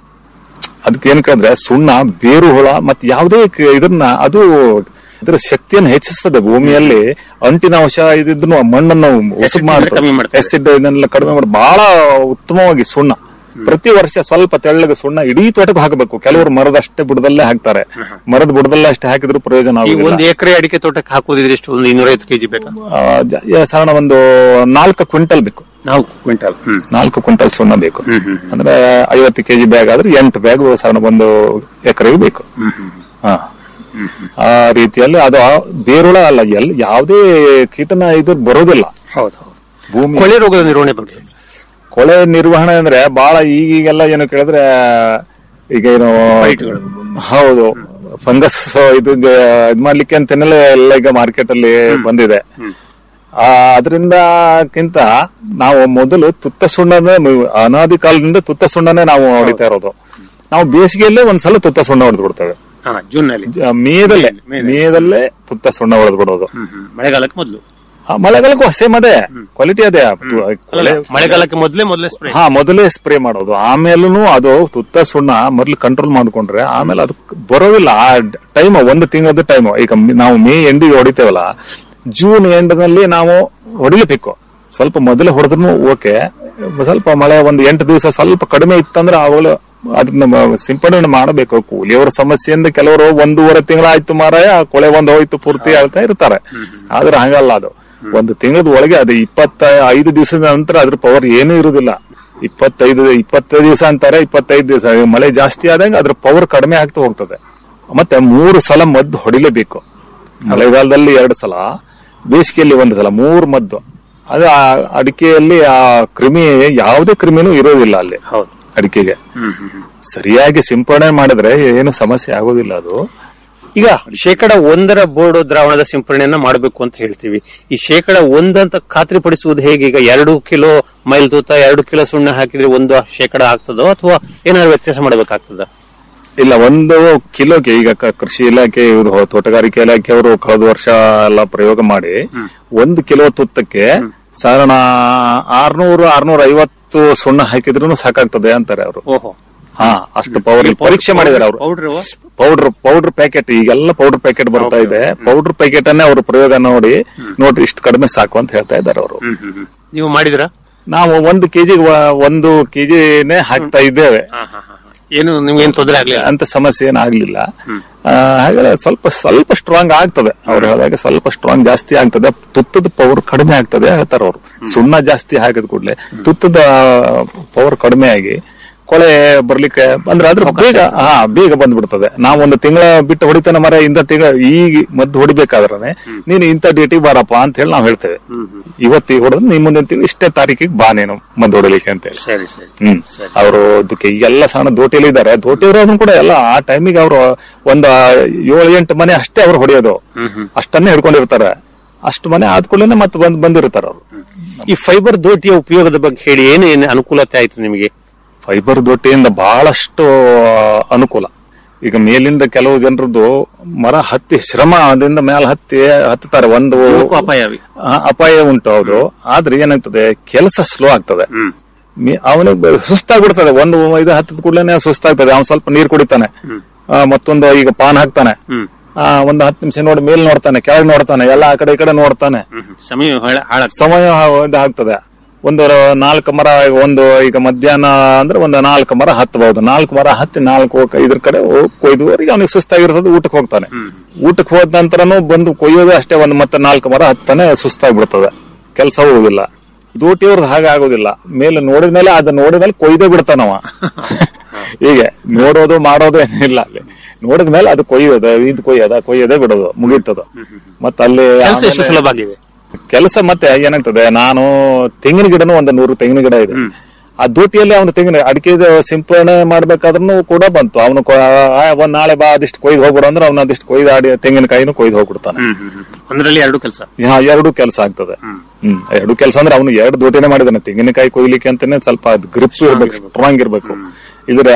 ಅದಕ್ಕೆ ಏನ್ ಕೇಳಿದ್ರೆ ಸುಣ್ಣ ಬೇರು ಹುಳ ಮತ್ತೆ ಯಾವುದೇ ಕ- ಇದನ್ನ ಅದು ಇದರ ಶಕ್ತಿಯನ್ನು ಹೆಚ್ಚಿಸ್ತದೆ ಭೂಮಿಯಲ್ಲಿ ಅಂಟಿನಾಂಶ ಇದಿದ್ದನ್ನು ಮಣ್ಣನ್ನು ಉಸುಕು ಕಮ್ಮಿ ಮಾಡ್ತದೆ. ಎಸಿಡ್ ಇದನ್ನೆಲ್ಲ ಕಡಿಮೆ ಮಾಡಿ ಬಹಳ ಉತ್ತಮವಾಗಿ ಸುಣ್ಣ ಪ್ರತಿ ವರ್ಷ ಸ್ವಲ್ಪ ತೆಳ್ಳಗೆ ಸುಣ್ಣ ಇಡೀ ತೋಟಕ್ಕೆ ಹಾಕಬೇಕು ಕೆಲವರು ಮರದಷ್ಟೇ ಬುಡದಲ್ಲೇ ಹಾಕ್ತಾರೆ ಮರದ ಬುಡದಲ್ಲೇ ಅಷ್ಟೇ ಹಾಕಿದ್ರು ಪ್ರಯೋಜನ ಈ ಆಗುದಿಲ್ಲ ಒಂದು ಎಕರೆ ಅಡಿಕೆ ತೋಟಕ್ಕೆ ಹಾಕುದಿದ್ರೆ ಎಷ್ಟು ಒಂದು ಇನ್ನೂರೈವತ್ತು ಕೆಜಿ ಬೇಕಾ ಆ, ಜ- ಯ- ಸಾಧಾರಣ ಒಂದು ನಾಲ್ಕು ಕ್ವಿಂಟಲ್ ಬೇಕು ನಾಲ್ಕು ಕ್ವಿಂಟಲ್ ನಾಲ್ಕು ಕ್ವಿಂಟಲ್ ಸುಣ್ಣ ಬೇಕು ಅಂದ್ರೆ ಐವತ್ತು ಕೆಜಿ ಬ್ಯಾಗ್ ಆದ್ರೆ ಎಂಟು ಬ್ಯಾಗ್ ಸಾಧಾರಣ ಒಂದು ಎಕರೆಗೆ ಬೇಕು ಹಾ ಆ ರೀತಿಯಲ್ಲಿ ಅದು ಆ ಬೇರುಳ ಅಲ್ಲ ಎಲ್ ಯಾವುದೇ ಕೀಟನ ಇದು ಬರೋದಿಲ್ಲ ಹೌದು ಹೌದು ಭೂಮಿ ಕೊಳೆ ರೋಗದ ನಿರ್ವಹಣೆ ಬಗ್ಗೆ ಹೇಳಿ. ಕೊಳೆ ನಿರ್ವಹಣೆ ಅಂದ್ರೆ ಬಹಳ ಈಗೀಗೆಲ್ಲ ಏನು ಕೇಳಿದ್ರೆ ಈಗ ಏನು Fightಗಳು. ಹೌದು ಫಂಗಸ್ ಇದು ಜ- ಇದ್ ಮಾಡ್ಲಿಕ್ಕೆ ಅಂತಾನೆಲ್ಲ ಎಲ್ಲ ಈಗ ಮಾರ್ಕೆಟ್ ಅಲ್ಲಿ ಬಂದಿದೆ ಆ, ಅದರಿಂದಕ್ಕಿಂತ ನಾವು ಮೊದಲು ತುತ್ತ ಸುಣ್ಣನೇ ಮ- ಅನಾದಿ ಕಾಲದಿಂದ ತುತ್ತ ಸುಣ್ಣನೇ ನಾವು ಹೊಡಿತಾ ಇರೋದು ನಾವು ಬೇಸಿಗೆಯಲ್ಲೇ ಒಂದ್ಸಲ ತುತ್ತ ಸುಣ್ಣ ಹೊಡೆದು ಬಿಡ್ತೇವೆ ಹಾ ಜೂನ್ ನಲ್ಲಿ ಜ- ಮೇದಲ್ಲೇ ಮೇದಲ್ಲೇ ತುತ್ತ ಸುಣ್ಣ ಹೊಡೆದು ಬಿಡೋದು ಮಳೆಗಾಲಕ್ಕೆ ಮೊದಲು ಆ, ಮಳೆಗಾಲಕ್ಕೂ ಸೇಮ್ ಅದೇ ಕ್ವಾಲಿಟಿ ಅದೇ ಅಲ್ಲ, ಮಳೆಗಾಲಕ್ಕೆ ಮೊದಲೇ ಮೊದಲೇ ಸ್ಪ್ರೇ ಹಾ ಮೊದಲೇ ಸ್ಪ್ರೇ ಮಾಡೋದು ಆಮೇಲೂ ಅದು ತುತ್ತ ಸುಣ್ಣ ಮೊದಲು ಕಂಟ್ರೋಲ್ ಮಾಡ್ಕೊಂಡ್ರೆ ಆಮೇಲೆ ಅದು ಬರೋದಿಲ್ಲ ಆ ಟೈಮ್ ಒಂದು ತಿಂಗಳದ ಟೈಮ್ ಈಗ ಮ್- ನಾವು ಮೇ ಎಂಡಿಗೆ ಹೊಡಿತೇವಲ್ಲ ಜೂನ್ ಎಂಡ್ ನಲ್ಲಿ ನಾವು ಹೊಡಿಲೇಬೇಕು ಸ್ವಲ್ಪ ಮೊದಲೇ ಹೊಡೆದ್ರು ಓಕೆ ಸ್ವಲ್ಪ ಮಳೆ ಒಂದು ಎಂಟು ದಿವಸ ಸ್ವಲ್ಪ ಕಡಿಮೆ ಇತ್ತಂದ್ರೆ ಅವಾಗಲೂ ಅದನ್ನ ಮ- ಸಿಂಪಡಣೆ ಮಾಡಬೇಕು ಕೂಲಿಯವರ ಸಮಸ್ಯೆಯಿಂದ ಕೆಲವರು ಒಂದೂವರೆ ತಿಂಗಳಾಯ್ತು ಮಾರಾಯ ಕೊಳೆ ಒಂದ್ ಹೋಯ್ತು ಪೂರ್ತಿ ಹೇಳ್ತಾ ಇರ್ತಾರೆ ಆದ್ರೆ ಹಂಗಲ್ಲ ಅದು ಒಂದು ತಿಂಗಳದ ಒಳಗೆ ಅದು ಇಪ್ಪತ್ತ ಐದು ದಿವಸದ ನಂತರ ಅದ್ರ ಪವರ್ ಏನೂ ಇರುದಿಲ್ಲ ಇಪ್ಪತ್ತೈದು ಇಪ್ಪತ್ತೈದು ದಿವಸ ಅಂತಾರೆ ಇಪ್ಪತ್ತೈದು ದಿವಸ ಮಳೆ ಜಾಸ್ತಿ ಆದಂಗ ಅದ್ರ ಪವರ್ ಕಡಿಮೆ ಆಗ್ತಾ ಹೋಗ್ತದೆ ಮತ್ತೆ ಮೂರು ಸಲ ಮದ್ದು ಹೊಡಿಲೇಬೇಕು ಮಳೆಗಾಲದಲ್ಲಿ ಎರಡು ಸಲ ಬೇಸಿಗೆಯಲ್ಲಿ ಒಂದು ಸಲ ಮೂರು ಮದ್ದು ಅದು ಆ ಅಡಿಕೆಯಲ್ಲಿ ಆ ಕ್ರಿಮಿ ಯಾವುದೇ ಕ್ರಿಮಿನೂ ಇರೋದಿಲ್ಲ ಅಲ್ಲಿ ಹೌದು ಅಡಿಕೆಗೆ ಸರಿಯಾಗಿ ಸಿಂಪಡಣೆ ಮಾಡಿದ್ರೆ ಏನು ಸಮಸ್ಯೆ ಆಗೋದಿಲ್ಲ ಅದು ಈಗ ಶೇಕಡ ಒಂದರ ಬೋರ್ಡ್ ದ್ರಾವಣದ ಸಿಂಪರಣೆಯನ್ನ ಮಾಡಬೇಕು ಅಂತ ಹೇಳ್ತೀವಿ ಈ ಶೇಕಡ ಒಂದಂತ ಖಾತ್ರಿಪಡಿಸುವುದು ಹೇಗೆ ಈಗ ಎರಡು ಕಿಲೋ ಮೈಲ್ ತೂತ ಎರಡು ಕಿಲೋ ಸುಣ್ಣ ಹಾಕಿದ್ರೆ ಒಂದು ಶೇಕಡ ಆಗ್ತದೋ ಅಥವಾ ಏನಾದ್ರು ವ್ಯತ್ಯಾಸ ಮಾಡಬೇಕಾಗ್ತದ ಇಲ್ಲ ಒಂದು ಕಿಲೋಗೆ ಈಗ ಕ- ಕೃಷಿ ಇಲಾಖೆ ಇವ್ರು ಹೊ- ತೋಟಗಾರಿಕೆ ಇಲಾಖೆಯವರು ಕಳೆದ ವರ್ಷ ಎಲ್ಲ ಪ್ರಯೋಗ ಮಾಡಿ ಒಂದು ಕಿಲೋ ತುತ್ತಕ್ಕೆ ಸಾಧಾರಣ ಆರ್ನೂರು ಆರ್ನೂರ ಐವತ್ತು ಸುಣ್ಣ ಹಾಕಿದ್ರು ಸಾಕಾಗ್ತದೆ ಅಂತಾರೆ ಅವರು ಓಹೋ ಹಾ ಅಷ್ಟು ಪವರ್ ಪರೀಕ್ಷೆ ಮಾಡಿದ್ದಾರೆ ಅವರು ಪೌಡ್ರ್ ಪೌಡರ್ ಪೌಡರ್ ಪ್ಯಾಕೆಟ್ ಈಗೆಲ್ಲ ಪೌಡರ್ ಪ್ಯಾಕೆಟ್ ಬರ್ತಾ ಇದೆ ಪೌಡರ್ ಪ್ಯಾಕೆಟ್ ಅನ್ನೇ ಅವರು ಪ್ರಯೋಗ ನೋಡಿ ನೋಡ್ರಿ ಇಷ್ಟು ಕಡಿಮೆ ಸಾಕು ಅಂತ ಹೇಳ್ತಾ ಇದ್ದಾರೆ ಅವರು ನೀವು ಮಾಡಿದ್ರ ನಾವು ಒಂದು ಕೆಜಿ ಒಂದು ಕೆಜಿನೇ ಹಾಕ್ತಾ ಇದ್ದೇವೆ ಏನು ನಿಮ್ಗೆ ಏನ್ ತೊಂದರೆ ಆಗ್ಲಿಲ್ಲ ಅಂತ ಸಮಸ್ಯೆ ಏನಾಗ್ಲಿಲ್ಲ ಆ, ಹಾಗಾದ್ರೆ ಸ್ವಲ್ಪ ಸ್ವಲ್ಪ ಸ್ಟ್ರಾಂಗ್ ಆಗ್ತದೆ ಅವ್ರು ಹೇಳಿದಾಗ ಸ್ವಲ್ಪ ಸ್ಟ್ರಾಂಗ್ ಜಾಸ್ತಿ ಆಗ್ತದೆ ತುತ್ತದ ಪವರ್ ಕಡಿಮೆ ಆಗ್ತದೆ ಹೇಳ್ತಾರ ಅವರು ಸುಣ್ಣ ಜಾಸ್ತಿ ಹಾಕಿದ ಕೂಡಲೇ ತುತ್ತದ ಪವರ್ ಕಡಿಮೆ ಆಗಿ ಕೊಳೆ ಬರ್ಲಿಕ್ಕೆ ಅಂದ್ರೆ ಅದ್ರ ಬೇಗ ಹಾ ಬೇಗ ಬಂದ್ಬಿಡ್ತದೆ ನಾವು ಒಂದು ತಿಂಗಳ ಬಿಟ್ಟು ಹೊಡಿತಾನೆ ಮರ ಇಂಥ ತಿಂಗಳ ಈಗ ಮದ್ದು ಹೊಡಿಬೇಕಾದ್ರೆ ನೀನು ಇಂಥ ಡೇಟಿಗೆ ಬಾರಪ್ಪ ಅಂತ ಹೇಳಿ ನಾವು ಹೇಳ್ತೇವೆ ಇವತ್ತಿಗೆ ಹೊಡೆದ್ರೆ ನೀನ್ ಮುಂದಿನ ತಿಂಗಳು ಇಷ್ಟೇ ತಾರೀಕಿಗೆ ಬಾ ನೀನು ಮದ್ದು ಹೊಡಿಲಿಕ್ಕೆ ಅಂತ ಹೇಳಿ ಸರಿ ಸರಿ ಹ್ಮ್ ಅವರು ಅದಕ್ಕೆ ಈಗೆಲ್ಲ ಸಣ್ಣ ದೋಟಿಯಲ್ಲಿ ಇದ್ದಾರೆ ದೋಟಿಯವರು ಕೂಡ ಎಲ್ಲ ಆ ಟೈಮಿಗೆ ಅವರು ಒಂದ್ ಏಳು ಎಂಟು ಮನೆ ಅಷ್ಟೇ ಅವ್ರು ಹೊಡೆಯೋದು ಅಷ್ಟನ್ನೇ ಹಿಡ್ಕೊಂಡಿರ್ತಾರೆ ಅಷ್ಟು ಮನೆ ಆದ್ಕೊಳ್ಳೇನೆ ಮತ್ತೆ ಬಂದ್ ಬಂದಿರ್ತಾರ ಅವರು ಈ ಫೈಬರ್ ದೋಟಿಯ ಉಪಯೋಗದ ಬಗ್ಗೆ ಹೇಳಿ ಏನು ಏನು ಅನುಕೂಲತೆ ಆಯ್ತು ನಿಮಗೆ ಫೈಬರ್ ದೊಟ್ಟಿಯಿಂದ ಬಹಳಷ್ಟು ಅನುಕೂಲ ಈಗ ಮೇಲಿಂದ ಕೆಲವು ಜನರದ್ದು ಮರ ಹತ್ತಿ ಶ್ರಮ ಅದರಿಂದ ಮೇಲೆ ಹತ್ತಿ ಹತ್ತುತ್ತಾರೆ ಒಂದು ಜೀವಕ್ಕೂ ಅಪಾಯವಿ. ಆ, ಅಪಾಯ ಉಂಟು ಹೌದು ಆದ್ರೆ ಏನಾಗ್ತದೆ ಕೆಲಸ ಸ್ಲೋ ಆಗ್ತದೆ ಮಿ- ಅವನಿಗೆ ಸುಸ್ತಾಗ್ಬಿಡ್ತದೆ ಒಂದು ಇದು ಹತ್ತದ ಕೂಡಲೇ ಸುಸ್ತಾಗ್ತದೆ ಅವ್ನು ಸ್ವಲ್ಪ ನೀರ್ ಕುಡಿತಾನೆ ಆ, ಮತ್ತೊಂದು ಈಗ ಪಾನ್ ಹಾಕ್ತಾನೆ ಆ, ಒಂದು ಹತ್ತು ನಿಮಿಷ ನೋಡಿ ಮೇಲ್ ನೋಡ್ತಾನೆ ಕೆಳಗೆ ನೋಡ್ತಾನೆ ಎಲ್ಲ ಆ ಕಡೆ ಈ ಕಡೆ ನೋಡ್ತಾನೆ ಸಮಯ ಹಾಳಾಗ್ತದೆ ಸಮಯ ಇದು ಆಗ್ತದೆ ಒಂದು ನಾಲ್ಕು ಮರ ಒಂದು ಈಗ ಮಧ್ಯಾಹ್ನ ಅಂದ್ರೆ ಒಂದು ನಾಲ್ಕು ಮರ ಹತ್ತಬಹುದು ನಾಲ್ಕು ಮರ ಹತ್ತಿ ನಾಲ್ಕು ಇದ್ರ ಕಡೆ ಹೋಗ್ ಕೊಯ್ದುವರೆಗೆ ಅವನಿಗೆ ಸುಸ್ತಾಗಿರ್ತದೆ ಊಟಕ್ಕೆ ಹೋಗ್ತಾನೆ ಊಟಕ್ಕೆ ಹೋದ ನಂತರನು ಬಂದು ಕೊಯ್ಯೋದು ಅಷ್ಟೇ ಒಂದು ಮತ್ತೆ ನಾಲ್ಕು ಮರ ಹತ್ತಾನೆ ಸುಸ್ತಾಗ್ಬಿಡ್ತದೆ ಕೆಲಸ ಹೋಗುದಿಲ್ಲ ದೋಟಿಯವ್ರದ್ದು ಹಾಗೆ ಆಗೋದಿಲ್ಲ ಮೇಲೆ ನೋಡಿದ ಮೇಲೆ ಅದ ನೋಡಿದ ಮೇಲೆ ಕೊಯ್ದೇ ಬಿಡ್ತಾನವ ಹೀಗೆ ನೋಡೋದು ಮಾಡೋದು ಏನಿಲ್ಲ ಅಲ್ಲಿ ನೋಡಿದ ಮೇಲೆ ಅದು ಕೊಯ್ಯೋದು ಇದು ಕೊಯ್ಯೋದ ಕೊಯ್ಯೋದೇ ಬಿಡೋದು ಮುಗೀತದ ಮತ್ತೆ ಅಲ್ಲಿ ಕೆಲಸ ಎಷ್ಟು ಆಮೇಲೆ- ಸುಲಭ ಆಗಿದೆ ಕೆಲಸ ಮತ್ತೆ ಏನಾಗ್ತದೆ ನಾನು ತೆಂಗಿನ ಗಿಡನು ಒಂದು ನೂರು ತೆಂಗಿನ ಗಿಡ ಇದೆ ಆ ದೋಟಿಯಲ್ಲಿ ಅವನು ತೆಂಗಿನ ಅಡಿಕೆ ಸಿಂಪಡಣೆ ಮಾಡ್ಬೇಕಾದ್ರೂ ಕೂಡ ಬಂತು ಅವನು ಒಂದ್ ನಾಳೆ ಬಾ ಅದಿಷ್ಟು ಕೊಯ್ದು ಹೋಗ್ಬಿಡು ಅಂದ್ರೆ ಅವ್ನು ಅದಿಷ್ಟು ಕೊಯ್ದು ಆಡಿ ತೆಂಗಿನಕಾಯಿನೂ ಕೊಯ್ದು ಹೋಗ್ಬಿಡ್ತಾನೆ ಒಂದರಲ್ಲಿ ಎರಡು ಕೆಲಸ ಯಾ- ಎರಡು ಕೆಲಸ ಆಗ್ತದೆ ಹ್ಮ್ ಎರಡು ಕೆಲಸ ಅಂದ್ರೆ ಅವನು ಎರಡು ದೋಟಿನೇ ಮಾಡಿದಾನೆ ತೆಂಗಿನಕಾಯಿ ಕೊಯ್ಲಿಕ್ಕೆ ಅಂತಾನೆ ಸ್ವಲ್ಪ ಗ್ರಿಪ್ ಇರ್ಬೇಕು ಸ್ಟ್ರಾಂಗ್ ಇರ್ಬೇಕು ಇದ್ರ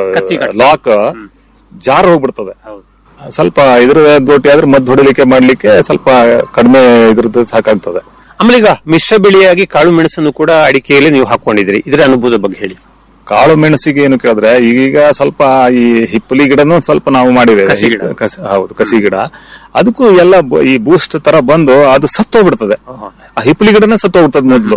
ಲಾಕ್ ಜಾರ್ ಹೋಗ್ಬಿಡ್ತದೆ ಸ್ವಲ್ಪ ಇದ್ರ ದೋಟಿ ಆದ್ರೆ ಮದ್ದು ಹೊಡಿಲಿಕ್ಕೆ ಮಾಡ್ಲಿಕ್ಕೆ ಸ್ವಲ್ಪ ಕಡಿಮೆ ಇದ್ರದ್ದು ಸಾಕಾಗ್ತದೆ ಆಮೇಲೆ ಈಗ ಮಿಶ್ರ ಬೆಳೆಯಾಗಿ ಕಾಳು ಮೆಣಸನ್ನು ಕೂಡ ಅಡಿಕೆಯಲ್ಲಿ ನೀವು ಹಾಕೊಂಡಿದ್ದೀರಿ ಇದರ ಅನುಭವದ ಬಗ್ಗೆ ಹೇಳಿ ಕಾಳು ಮೆಣಸಿಗೆ ಏನು ಕೇಳಿದ್ರೆ ಈಗ ಸ್ವಲ್ಪ ಈ ಹಿಪ್ಪಲಿ ಗಿಡನು ಸ್ವಲ್ಪ ನಾವು ಮಾಡಿದ್ದೇವೆ ಕಸಿ ಗಿಡ. ಕಸಿ- ಹೌದು ಕಸಿ ಗಿಡ ಅದಕ್ಕೂ ಎಲ್ಲ ಬ- ಈ ಬೂಸ್ಟ್ ತರ ಬಂದು ಅದು ಸತ್ತೋಗ್ಬಿಡ್ತದೆ ಆ ಹಿಪ್ಪಲಿ ಗಿಡನೇ ಸತ್ತೋಗ್ಬಿಡ್ತದೆ ಮೊದ್ಲು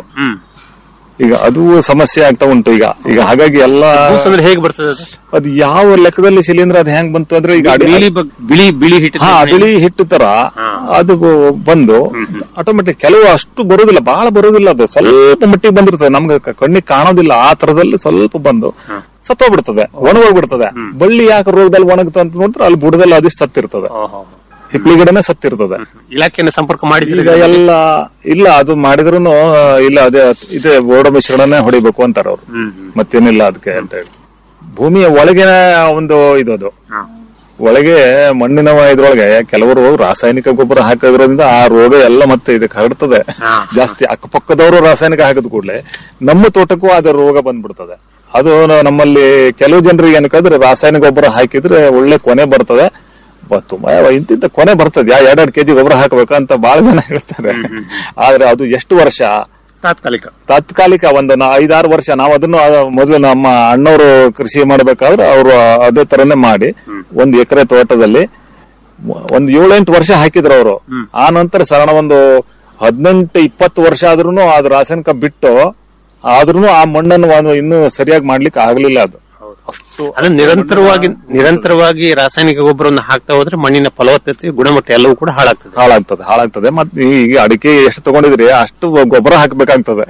ಈಗ ಅದು ಸಮಸ್ಯೆ ಆಗ್ತಾ ಉಂಟು ಈಗ ಈಗ ಹಾಗಾಗಿ ಎಲ್ಲ ಬೂಸ್ ಅಂದ್ರೆ ಹೇಗೆ ಬರ್ತದೆ ಅದು? ಅದು ಯಾವ ಲೆಕ್ಕದಲ್ಲಿ ಶಿಲೀಂಧ್ರ ಅದು ಹೆಂಗ್ ಬಂತು ಅಂದ್ರೆ ಈಗ ಅಡಿ- ಬಿಳಿ ಬಗ್- ಬಿಳಿ ಬಿಳಿ ಹಿಟ್ಟು ಹಾ ಬಿಳಿ ಹಿಟ್ಟು ತರ ಅದು ಬಂದು ಆಟೋಮೆಟಿಕ್ ಕೆಲವು ಅಷ್ಟು ಬರುದಿಲ್ಲ ಬಹಳ ಬರುದಿಲ್ಲ ಅದು ಸ್ವಲ್ಪ ಮಟ್ಟಿಗೆ ಬಂದಿರ್ತದೆ ನಮ್ಗೆ ಕ- ಕಣ್ಣಿಗೆ ಕಾಣೋದಿಲ್ಲ ಆ ತರದಲ್ಲಿ ಸ್ವಲ್ಪ ಬಂದು ಸತ್ತೋಗ್ಬಿಡ್ತದೆ ಒಣಗೋಗ್ಬಿಡ್ತದೆ ಬಳ್ಳಿ ಯಾಕೆ ರೋಗದಲ್ಲಿ ಒಣಗುತ್ತ ಅಂತ ನೋಡಿದ್ರೆ ಅಲ್ಲಿ ಬುಡದಲ್ಲಿ ಅದಿಷ್ಟು ಸತ್ತಿರ್ತದೆ ಹಿಪ್ಲಿ ಗಿಡನೇ ಸತ್ತಿರ್ತದೆ ಇಲಾಖೆಯನ್ನು ಸಂಪರ್ಕ ಮಾಡಿದ್ರೆ ಈಗ ಎಲ್ಲ ಇಲ್ಲ ಅದು ಮಾಡಿದ್ರು ಇಲ್ಲ ಅದೇ ಇದೇ ಬೋರ್ಡ ಮಿಶ್ರಣನೇ ಹೊಡಿಬೇಕು ಅಂತಾರ ಅವ್ರು ಮತ್ತೇನಿಲ್ಲ ಅದಕ್ಕೆ ಅಂತ ಹೇಳಿ ಭೂಮಿಯ ಒಳಗಿನ ಒಂದು ಇದು ಅದು ಒಳಗೆ ಮಣ್ಣಿನ ಇದ್ರೊಳಗೆ ಕೆಲವರು ರಾಸಾಯನಿಕ ಗೊಬ್ಬರ ಹಾಕೋದ್ರಿಂದ ಆ ರೋಗ ಎಲ್ಲ ಮತ್ತೆ ಇದಕ್ಕೆ ಹರಡ್ತದೆ ಜಾಸ್ತಿ ಅಕ್ಕಪಕ್ಕದವರು ರಾಸಾಯನಿಕ ಹಾಕಿದ ಕೂಡಲೇ ನಮ್ಮ ತೋಟಕ್ಕೂ ಅದ ರೋಗ ಬಂದ್ಬಿಡ್ತದೆ ಅದು ನ- ನಮ್ಮಲ್ಲಿ ಕೆಲವು ಜನರಿಗೆ ಏನಕ್ಕಾದ್ರೆ ರಾಸಾಯನಿಕ ಗೊಬ್ಬರ ಹಾಕಿದ್ರೆ ಒಳ್ಳೆ ಕೊನೆ ಬರ್ತದೆ ಬ- ತುಂಬಾ ಇಂತಿಂತ ಕೊನೆ ಬರ್ತದೆ ಯಾ ಎರಡೆರಡು ಕೆಜಿ ಗೊಬ್ಬರ ಹಾಕಬೇಕು ಅಂತ ಬಹಳ ಜನ ಹೇಳ್ತಾರೆ ಆದ್ರೆ ಅದು ಎಷ್ಟು ವರ್ಷ ತಾತ್ಕಾಲಿಕ ತಾತ್ಕಾಲಿಕ ಒಂದು ನಾ- ಐದಾರು ವರ್ಷ ನಾವು ಅದನ್ನು ಆ, ಮೊದಲು ನಮ್ಮ ಅಣ್ಣವರು ಕೃಷಿ ಮಾಡ್ಬೇಕಾದ್ರೆ ಅವರು ಅದೇ ತರನೇ ಮಾಡಿ ಒಂದು ಎಕರೆ ತೋಟದಲ್ಲಿ ಮ- ಒಂದು ಏಳೆಂಟು ವರ್ಷ ಹಾಕಿದ್ರು ಅವರು ಆ ನಂತರ ಸರಣ ಒಂದು ಹದಿನೆಂಟು ಇಪ್ಪತ್ತು ವರ್ಷ ಆದ್ರೂ ಅದು ರಾಸಾಯನಿಕ ಬಿಟ್ಟು ಆದ್ರೂ ಆ ಮಣ್ಣನ್ನು ಒಂದು ಇನ್ನೂ ಸರಿಯಾಗಿ ಮಾಡ್ಲಿಕ್ಕೆ ಆಗ್ಲಿಲ್ಲ ಅದು ಅಷ್ಟು ಅದು ನಿರಂತರವಾಗಿ ನಿರಂತರವಾಗಿ ರಾಸಾಯನಿಕ ಗೊಬ್ಬರವನ್ನು ಹಾಕ್ತಾ ಹೋದ್ರೆ ಮಣ್ಣಿನ ಫಲವತ್ತತೆ ಗುಣಮಟ್ಟ ಎಲ್ಲವೂ ಕೂಡ ಹಾಳಾಗ್ತದೆ ಹಾಳಾಗ್ತದೆ ಹಾಳಾಗ್ತದೆ ಮತ್ತೆ ಈಗ ಅಡಿಕೆ ಎಷ್ಟು ತಗೊಂಡಿದ್ರಿ ಅಷ್ಟು ಗೊಬ್ಬರ ಹಾಕ್ಬೇಕಾಗ್ತದೆ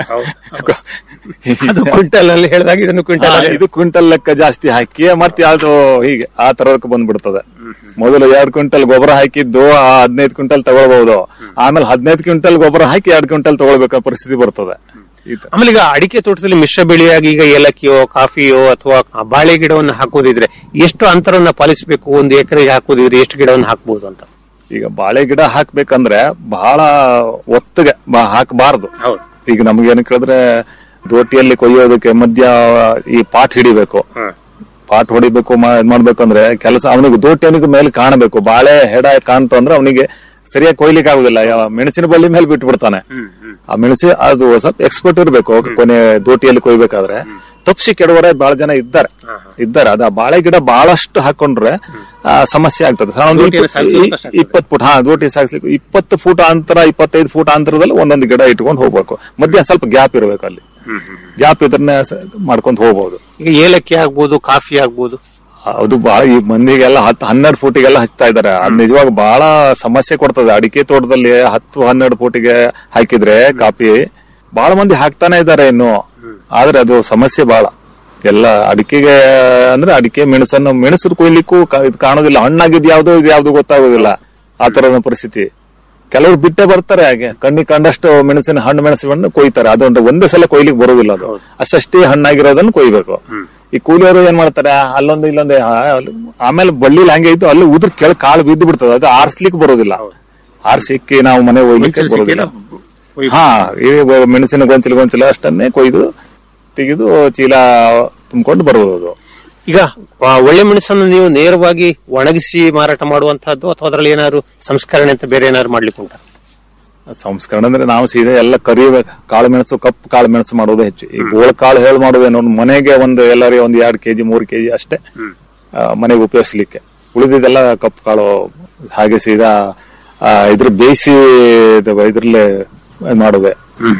ಅದು ಕ್ವಿಂಟಲ್ ಅಲ್ಲಿ ಹೇಳಿದಾಗ ಇದನ್ನು ಕ್ವಿಂಟಲ್ ಹಾ, ಅಲ್ಲಿ ಇದು ಕ್ವಿಂಟಲ್ ಲೆಕ್ಕ ಜಾಸ್ತಿ ಹಾಕಿ ಮತ್ತೆ ಯಾವ್ದು ಹೀಗೆ ಆ ತರದಕ್ಕೆ ಬಂದ್ಬಿಡ್ತದೆ ಮೊದಲು ಎರಡ್ ಕ್ವಿಂಟಲ್ ಗೊಬ್ಬರ ಹಾಕಿದ್ದು ಆ ಹದಿನೈದು ಕ್ವಿಂಟಲ್ ತಗೊಳ್ಬಹುದು ಆಮೇಲೆ ಹದಿನೈದು ಕ್ವಿಂಟಲ್ ಗೊಬ್ಬರ ಹಾಕಿ ಎರಡ್ ಕ್ವಿಂಟಲ್ ತಗೊಳ್ಬೇಕಾದ ಪರಿಸ್ಥಿತಿ ಬರ್ತದೆ ಈ ತರ. ಆಮೇಲೆ ಈಗ ಅಡಿಕೆ ತೋಟದಲ್ಲಿ ಮಿಶ್ರ ಬೆಳೆಯಾಗಿ ಈಗ ಏಲಕ್ಕಿಯೋ ಕಾಫಿಯೋ ಅಥವಾ ಬಾಳೆ ಗಿಡವನ್ನು ಹಾಕೋದಿದ್ರೆ ಎಷ್ಟು ಅಂತರವನ್ನ ಪಾಲಿಸಬೇಕು ಒಂದು ಎಕರೆಗೆ ಹಾಕೋದಿದ್ರೆ ಎಷ್ಟು ಗಿಡವನ್ನು ಹಾಕಬಹುದು ಅಂತ ಈಗ ಬಾಳೆ ಗಿಡ ಹಾಕ್ಬೇಕಂದ್ರೆ ಬಹಳ ಒತ್ತಿಗೆ ಬ- ಹಾಕಬಾರದು ಈಗ ನಮ್ಗೆ ಏನ್ ಕೇಳಿದ್ರೆ ದೋಟಿಯಲ್ಲಿ ಕೊಯ್ಯೋದಕ್ಕೆ ಮಧ್ಯ ಈ ಪಾಟ್ ಹಿಡಿಬೇಕು ಪಾಟ್ ಹೊಡಿಬೇಕು ಮಾ- ಇದ್ ಮಾಡ್ಬೇಕಂದ್ರೆ ಕೆಲಸ ಅವನಿಗೆ ದೋಟಿಯನಿಗೆ ಮೇಲೆ ಕಾಣಬೇಕು ಬಾಳೆ ಹೆಡ ಕಾಣ್ತು ಅಂದ್ರೆ ಅವನಿಗೆ ಸರಿಯಾಗಿ ಕೊಯ್ಲಿಕ್ಕೆ ಆಗುದಿಲ್ಲ ಯಾವ- ಮೆಣಸಿನ ಬಳ್ಳಿ ಮೇಲೆ ಬಿಟ್ಟು ಬಿಡ್ತಾನೆ ಆ ಮೆಣಸಿ ಅದು ಸ್ವಲ್ಪ ಎಕ್ಸ್ಪರ್ಟ್ ಇರ್ಬೇಕು ಕೊನೆ ದೋಟಿಯಲ್ಲಿ ಕೊಯ್ಬೇಕಾದ್ರೆ ತಪ್ಸಿ ಕೆಡವರೆ ಬಹಳ ಜನ ಇದ್ದಾರೆ ಇದ್ದಾರೆ ಅದ ಬಾಳೆ ಗಿಡ ಬಹಳಷ್ಟು ಹಾಕೊಂಡ್ರೆ ಆ, ಸಮಸ್ಯೆ ಆಗ್ತದೆ ಸಣ್ಣ ಒಂದು ದೋಟಿಯನ್ನು ಸಾಗಿಸೋದು ಕಷ್ಟ ಆಗ್ತದೆ. ಇಪ್ಪತ್ತು ಫುಟ್ ಹಾ ದೋಟಿ ಸಾಗಿಸ್ಲಿಕ್ಕೆ ಇಪ್ಪತ್ತು ಫೂಟ್ ಅಂತರ ಇಪ್ಪತ್ತೈದು ಫೂಟ್ ಅಂತರದಲ್ಲಿ ಒಂದೊಂದು ಗಿಡ ಇಟ್ಕೊಂಡು ಹೋಗ್ಬೇಕು ಮಧ್ಯ ಸ್ವಲ್ಪ ಗ್ಯಾಪ್ ಇರಬೇಕು ಅಲ್ಲಿ ಗ್ಯಾಪ್ ಇದ್ರನ್ನ ಮಾಡ್ಕೊಂಡು ಹೋಗ್ಬೋದು ಈಗ ಏಲಕ್ಕಿ ಆಗ್ಬೋದು ಕಾಫಿ ಆಗ್ಬೋದು ಅದು ಬಹಳ ಈ ಮಂದಿಗೆಲ್ಲ ಹತ್ತು ಹನ್ನೆರಡು ಫೂಟಿಗೆಲ್ಲ ಹಚ್ತಾ ಇದಾರೆ ಅದ್ ನಿಜವಾಗ ಬಹಳ ಸಮಸ್ಯೆ ಕೊಡ್ತದೆ ಅಡಿಕೆ ತೋಟದಲ್ಲಿ ಹತ್ತು ಹನ್ನೆರಡು ಫೂಟಿಗೆ ಹಾಕಿದ್ರೆ ಕಾಫಿ ಬಹಳ ಮಂದಿ ಹಾಕ್ತಾನೆ ಇದ್ದಾರೆ ಇನ್ನು ಆದ್ರೆ ಅದು ಸಮಸ್ಯೆ ಬಹಳ ಎಲ್ಲ ಅಡಿಕೆಗೆ ಅಂದ್ರೆ ಅಡಿಕೆ ಮೆಣಸನ್ನು ಮೆಣಸು ಕೊಯ್ಲಿಕ್ಕೂ ಕ- ಇದ್ ಕಾಣೋದಿಲ್ಲ ಹಣ್ಣಾಗಿದ್ ಯಾವ್ದು ಇದು ಯಾವ್ದು ಗೊತ್ತಾಗೋದಿಲ್ಲ ಆ ತರದ ಪರಿಸ್ಥಿತಿ ಕೆಲವರು ಬಿಟ್ಟೆ ಬರ್ತಾರೆ ಹಾಗೆ ಕಣ್ಣಿಗೆ ಕಂಡಷ್ಟು ಮೆಣಸಿನ ಹಣ್ಣು ಮೆಣಸಿನ ಕೊಯ್ತಾರೆ ಅದೊಂದು ಒಂದೇ ಸಲ ಕೊಯ್ಲಿಕ್ಕೆ ಬರೋದಿಲ್ಲ ಅದು ಅಷ್ಟೇ ಹಣ್ಣಾಗಿರೋದನ್ನ ಕೊಯ್ಬೇಕು ಈ ಕೂಲಿಯವರು ಏನ್ ಮಾಡ್ತಾರೆ ಅಲ್ಲೊಂದು ಇಲ್ಲೊಂದು ಆ, ಅಲ್ಲಿ- ಆಮೇಲೆ ಬಳ್ಳಿಲಿ ಹಂಗೆ ಇದ್ದು ಅಲ್ಲಿ ಉದ್ರ ಕೆಳ ಕಾಳು ಬಿದ್ದು ಬಿಡ್ತದೆ ಅದು ಆರ್ಸ್ಲಿಕ್ಕೆ ಬರೋದಿಲ್ಲ ಆರ್ಸಿಕ್ಕಿ ನಾವು ಮನೆ ಹೋಗ್ಲಿಕ್ಕೆ ಬರೋದಿಲ್ಲ ಹಾ ಈ ಮೆಣಸಿನ ಗೊಂಚಲು ಗೊಂಚಲು ಅಷ್ಟನ್ನೇ ಕೊಯ್ದು ತೆಗೆದು ಚೀಲ ತುಂಬಿಕೊಂಡು ಬರ್ಬೋದು ಅದು ಈಗ ಆ, ಒಳ್ಳೆ ಮೆಣಸನ್ನು ನೀವು ನೇರವಾಗಿ ಒಣಗಿಸಿ ಮಾರಾಟ ಮಾಡುವಂತಹದ್ದು ಅಥವಾ ಅದರಲ್ಲಿ ಏನಾದ್ರು ಸಂಸ್ಕರಣೆ ಅಂತ ಬೇರೆ ಏನಾದ್ರು ಮಾಡ್ಲಿಕ್ಕೆ ಉಂಟಾ ಸಂಸ್ಕರಣ ಅಂದ್ರೆ ನಾವು ಸೀದಾ ಎಲ್ಲ ಕರಿಬೇಕು ಕಾಳು ಮೆಣಸು ಕಪ್ಪು ಕಾಳು ಮೆಣಸು ಮಾಡೋದು ಹೆಚ್ಚು ಈ ಬೋಳ ಕಾಳು ಹೇಳು ಮಾಡೋದೇನು ಒಂದು ಮನೆಗೆ ಒಂದು ಎಲ್ಲರಿಗೆ ಒಂದು ಎರಡು ಕೆಜಿ ಮೂರು ಕೆಜಿ ಅಷ್ಟೇ ಆ, ಮನೆಗೆ ಉಪಯೋಗಿಸ್ಲಿಕ್ಕೆ ಉಳಿದಿದ್ದೆಲ್ಲ ಕಪ್ಪು ಕಾಳು ಹಾಗೆ ಸೀದಾ ಆ, ಇದ್ರ ಬೇಯಿಸಿ ಇದು ಇದ್ರಲ್ಲೇ ಮಾಡೋದೆ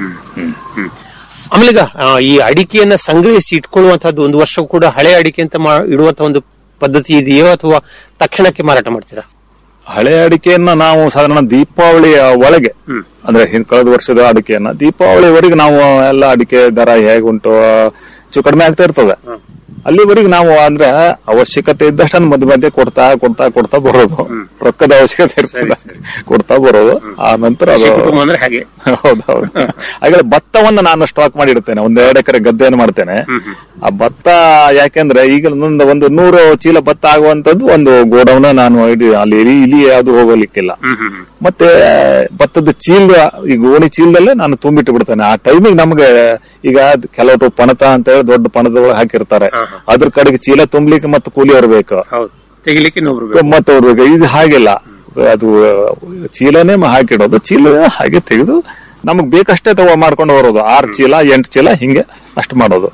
ಆಮೇಲೆ ಈಗ ಆ, ಈ ಅಡಿಕೆಯನ್ನ ಸಂಗ್ರಹಿಸಿ ಇಟ್ಕೊಳ್ಳುವಂತಹದ್ದು ಒಂದು ವರ್ಷ ಕೂಡ ಹಳೆ ಅಡಿಕೆ ಅಂತ ಮಾ- ಇಡುವಂತ ಒಂದು ಪದ್ಧತಿ ಇದೆಯೋ ಅಥವಾ ತಕ್ಷಣಕ್ಕೆ ಮಾರಾಟ ಮಾಡ್ತೀರಾ ಹಳೆ ಅಡಿಕೆಯನ್ನ ನಾವು ಸಾಧಾರಣ ದೀಪಾವಳಿಯ ಒಳಗೆ ಅಂದ್ರೆ ಹಿಂದ್ ಕಳೆದ ವರ್ಷದ ಅಡಿಕೆಯನ್ನ ದೀಪಾವಳಿವರೆಗೆ ನಾವು ಎಲ್ಲ ಅಡಿಕೆ ದರ ಹೇಗುಂಟು ಹೆಚ್ಚು ಕಡಿಮೆ ಆಗ್ತಾ ಇರ್ತದೆ ಅಲ್ಲಿವರೆಗೆ ನಾವು ಅಂದ್ರೆ ಅವಶ್ಯಕತೆ ಇದ್ದಷ್ಟನ್ನು ಮಧ್ಯ ಮಧ್ಯೆ ಕೊಡ್ತಾ ಕೊಡ್ತಾ ಕೊಡ್ತಾ ಬರೋದು ರೊಕ್ಕದ ಅವಶ್ಯಕತೆ ಇರ್ತದೆ ಕೊಡ್ತಾ ಬರೋದು ಆ ನಂತರ ಅದು ಕುಟುಂಬ ಅಂದ್ರೆ ಹಾಗೆ ಹೌದೌದು ಹಾಗಾದ್ರೆ ಭತ್ತವನ್ನ ನಾನು ಸ್ಟಾಕ್ ಮಾಡಿ ಇಡ್ತೇನೆ ಒಂದ್ ಎರಡು ಎಕರೆ ಗದ್ದೆಯನ್ನು ಮಾಡ್ತೇನೆ ಆ ಭತ್ತ ಯಾಕೆಂದ್ರೆ ಈಗ ಒಂದು ಒಂದು ನೂರು ಚೀಲ ಭತ್ತ ಆಗುವಂತದ್ದು ಒಂದು ಗೋಡೌನ್ ನಾನು ಇಡಿ- ಅಲ್ಲಿ ಇಲಿ ಇಲಿ ಯಾವ್ದು ಹೋಗಲಿಕ್ಕಿಲ್ಲ ಮತ್ತೆ ಭತ್ತದ ಚೀಲ ಈ ಗೋಣಿ ಚೀಲದಲ್ಲೇ ನಾನು ತುಂಬಿಟ್ಟು ಬಿಡ್ತೇನೆ ಆ ಟೈಮಿಗೆ ನಮ್ಗೆ ಈಗ ಅದ್ ಕೆಲವರು ಪಣತ ಅಂತ ಹೇಳಿ ದೊಡ್ಡ ಪಣದೊಳಗೆ ಹಾಕಿರ್ತಾರೆ ಅದ್ರ ಕಡೆಗೆ ಚೀಲ ತುಂಬ್ಲಿಕ್ಕೆ ಮತ್ತೆ ಕೂಲಿಯವರು ಬೇಕು ಹೌದು ತೆಗಿಲಿಕ್ಕೆ ಇನ್ನೊಬ್ರು ಬೇಕು. ಮತ್ತೆ ಅವ್ರು ಬೇಕು ಇದು ಹಾಗಿಲ್ಲ ಅದು ಚೀಲನೇ ಮ- ಹಾಕಿಡೋದು ಚೀಲ ಹಾಗೆ ತೆಗೆದು ನಮಗ್ ಬೇಕಷ್ಟೇ ತಗೋ ಮಾಡ್ಕೊಂಡು ಬರೋದು ಆರ್ ಚೀಲ ಎಂಟು ಚೀಲ ಹಿಂಗೆ ಅಷ್ಟು ಮಾಡೋದು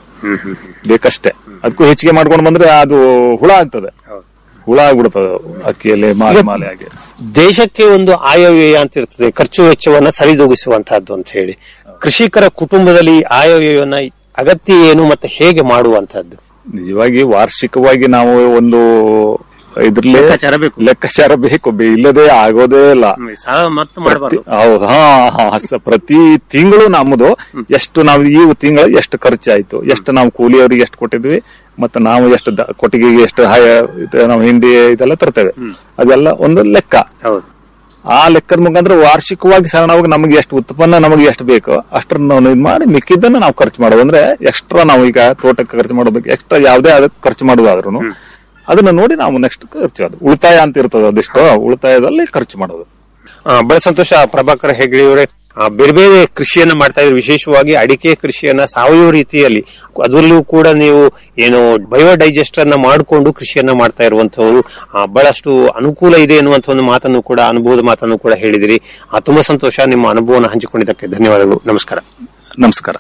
ಬೇಕಷ್ಟೇ ಅದಕ್ಕೂ ಹೆಚ್ಚಿಗೆ ಮಾಡ್ಕೊಂಡು ಬಂದ್ರೆ ಅದು ಹುಳ ಆಗ್ತದೆ ಹುಳ ಆಗ್ಬಿಡ್ತದೆ ಅಕ್ಕಿಯಲ್ಲಿ ಮಾಲೆ ಮಾಲೆ ಆಗಿ ದೇಶಕ್ಕೆ ಒಂದು ಆಯವ್ಯಯ ಅಂತ ಇರ್ತದೆ ಖರ್ಚು ವೆಚ್ಚವನ್ನ ಸರಿದೂಗಿಸುವಂತಹದ್ದು ಅಂತ ಹೇಳಿ ಕೃಷಿಕರ ಕುಟುಂಬದಲ್ಲಿ ಈ ಆಯವ್ಯಯವನ್ನ ಅಗತ್ಯ ಏನು ಮತ್ತೆ ಹೇಗೆ ಮಾಡುವಂತಹದ್ದು ನಿಜವಾಗಿ ವಾರ್ಷಿಕವಾಗಿ ನಾವು ಒಂದು ಇದ್ರಲ್ಲಿ ಲೆಕ್ಕಾಚಾರ ಬೇಕು. ಲೆಕ್ಕಾಚಾರ ಬೇಕು ಬೆ- ಇಲ್ಲದೆ ಆಗೋದೇ ಇಲ್ಲ ಮತ್ತೆ ಪ್ರತಿ- ಹೌದು ಹಾ ಹಾ, ಸ- ಪ್ರತಿ ತಿಂಗಳು ನಮ್ಮದು ಎಷ್ಟು ನಾವು ಈ ತಿಂಗಳು ಎಷ್ಟು ಖರ್ಚಾಯ್ತು ಎಷ್ಟು ನಾವು ಕೂಲಿಯವರಿಗೆ ಎಷ್ಟು ಕೊಟ್ಟಿದ್ವಿ ಮತ್ತೆ ನಾವು ಎಷ್ಟು ದ- ಕೊಟ್ಟಿಗೆಗೆ ಎಷ್ಟು ಹಾಯ ಇದು ನಾವು ಹಿಂಡಿ ಇದೆಲ್ಲ ತರ್ತೇವೆ ಅದೆಲ್ಲ ಒಂದು ಲೆಕ್ಕ ಹೌದು ಆ ಲೆಕ್ಕದ ಮುಖಾಂತರ ವಾರ್ಷಿಕವಾಗಿ ಸರಣವಾಗಿ ನಮಗೆ ಎಷ್ಟು ಉತ್ಪನ್ನ ನಮಗೆ ಎಷ್ಟು ಬೇಕು ಅಷ್ಟನ್ನ ನಾವು ಇದು ಮಾಡಿ ಮಿಕ್ಕಿದ್ದನ್ನ ನಾವು ಖರ್ಚು ಮಾಡೋದು ಅಂದ್ರೆ ಎಕ್ಸ್ಟ್ರಾ ನಾವು ಈಗ ತೋಟಕ್ಕೆ ಖರ್ಚು ಮಾಡೋದಕ್ಕೆ ಎಕ್ಸ್ಟ್ರಾ ಯಾವುದೇ ಅದಕ್ಕೆ ಖರ್ಚು ಮಾಡೋದಾದ್ರೂ ಅದನ್ನ ನೋಡಿ ನಾವು ನೆಕ್ಸ್ಟ್ ಖರ್ಚು ಅದು ಉಳಿತಾಯ ಅಂತ ಇರ್ತದೆ ಅದಿಷ್ಟು ಉಳಿತಾಯದಲ್ಲಿ ಖರ್ಚು ಮಾಡೋದು ಆ, ಬಹಳ ಸಂತೋಷ ಪ್ರಭಾಕರ್ ಹೆಗ್ಡೆಯವರೇ ಆ, ಬೇರೆ ಬೇರೆ ಕೃಷಿಯನ್ನ ಮಾಡ್ತಾ ಇದ್ರು ವಿಶೇಷವಾಗಿ ಅಡಿಕೆ ಕೃಷಿಯನ್ನ ಸಾವಯವ ರೀತಿಯಲ್ಲಿ ಅದರಲ್ಲೂ ಕೂಡ ನೀವು ಏನು ಬಯೋಡೈಜೆಸ್ಟ್ ಅನ್ನ ಮಾಡಿಕೊಂಡು ಕೃಷಿಯನ್ನ ಮಾಡ್ತಾ ಇರುವಂತವರು ಆ, ಬಹಳಷ್ಟು ಅನುಕೂಲ ಇದೆ ಎನ್ನುವಂತ ಒಂದು ಮಾತನ್ನು ಕೂಡ ಅನುಭವದ ಮಾತನ್ನು ಕೂಡ ಹೇಳಿದಿರಿ ಆ, ತುಂಬಾ ಸಂತೋಷ ನಿಮ್ಮ ಅನುಭವವನ್ನು ಹಂಚಿಕೊಂಡಿದ್ದಕ್ಕೆ ಧನ್ಯವಾದಗಳು ನಮಸ್ಕಾರ ನಮಸ್ಕಾರ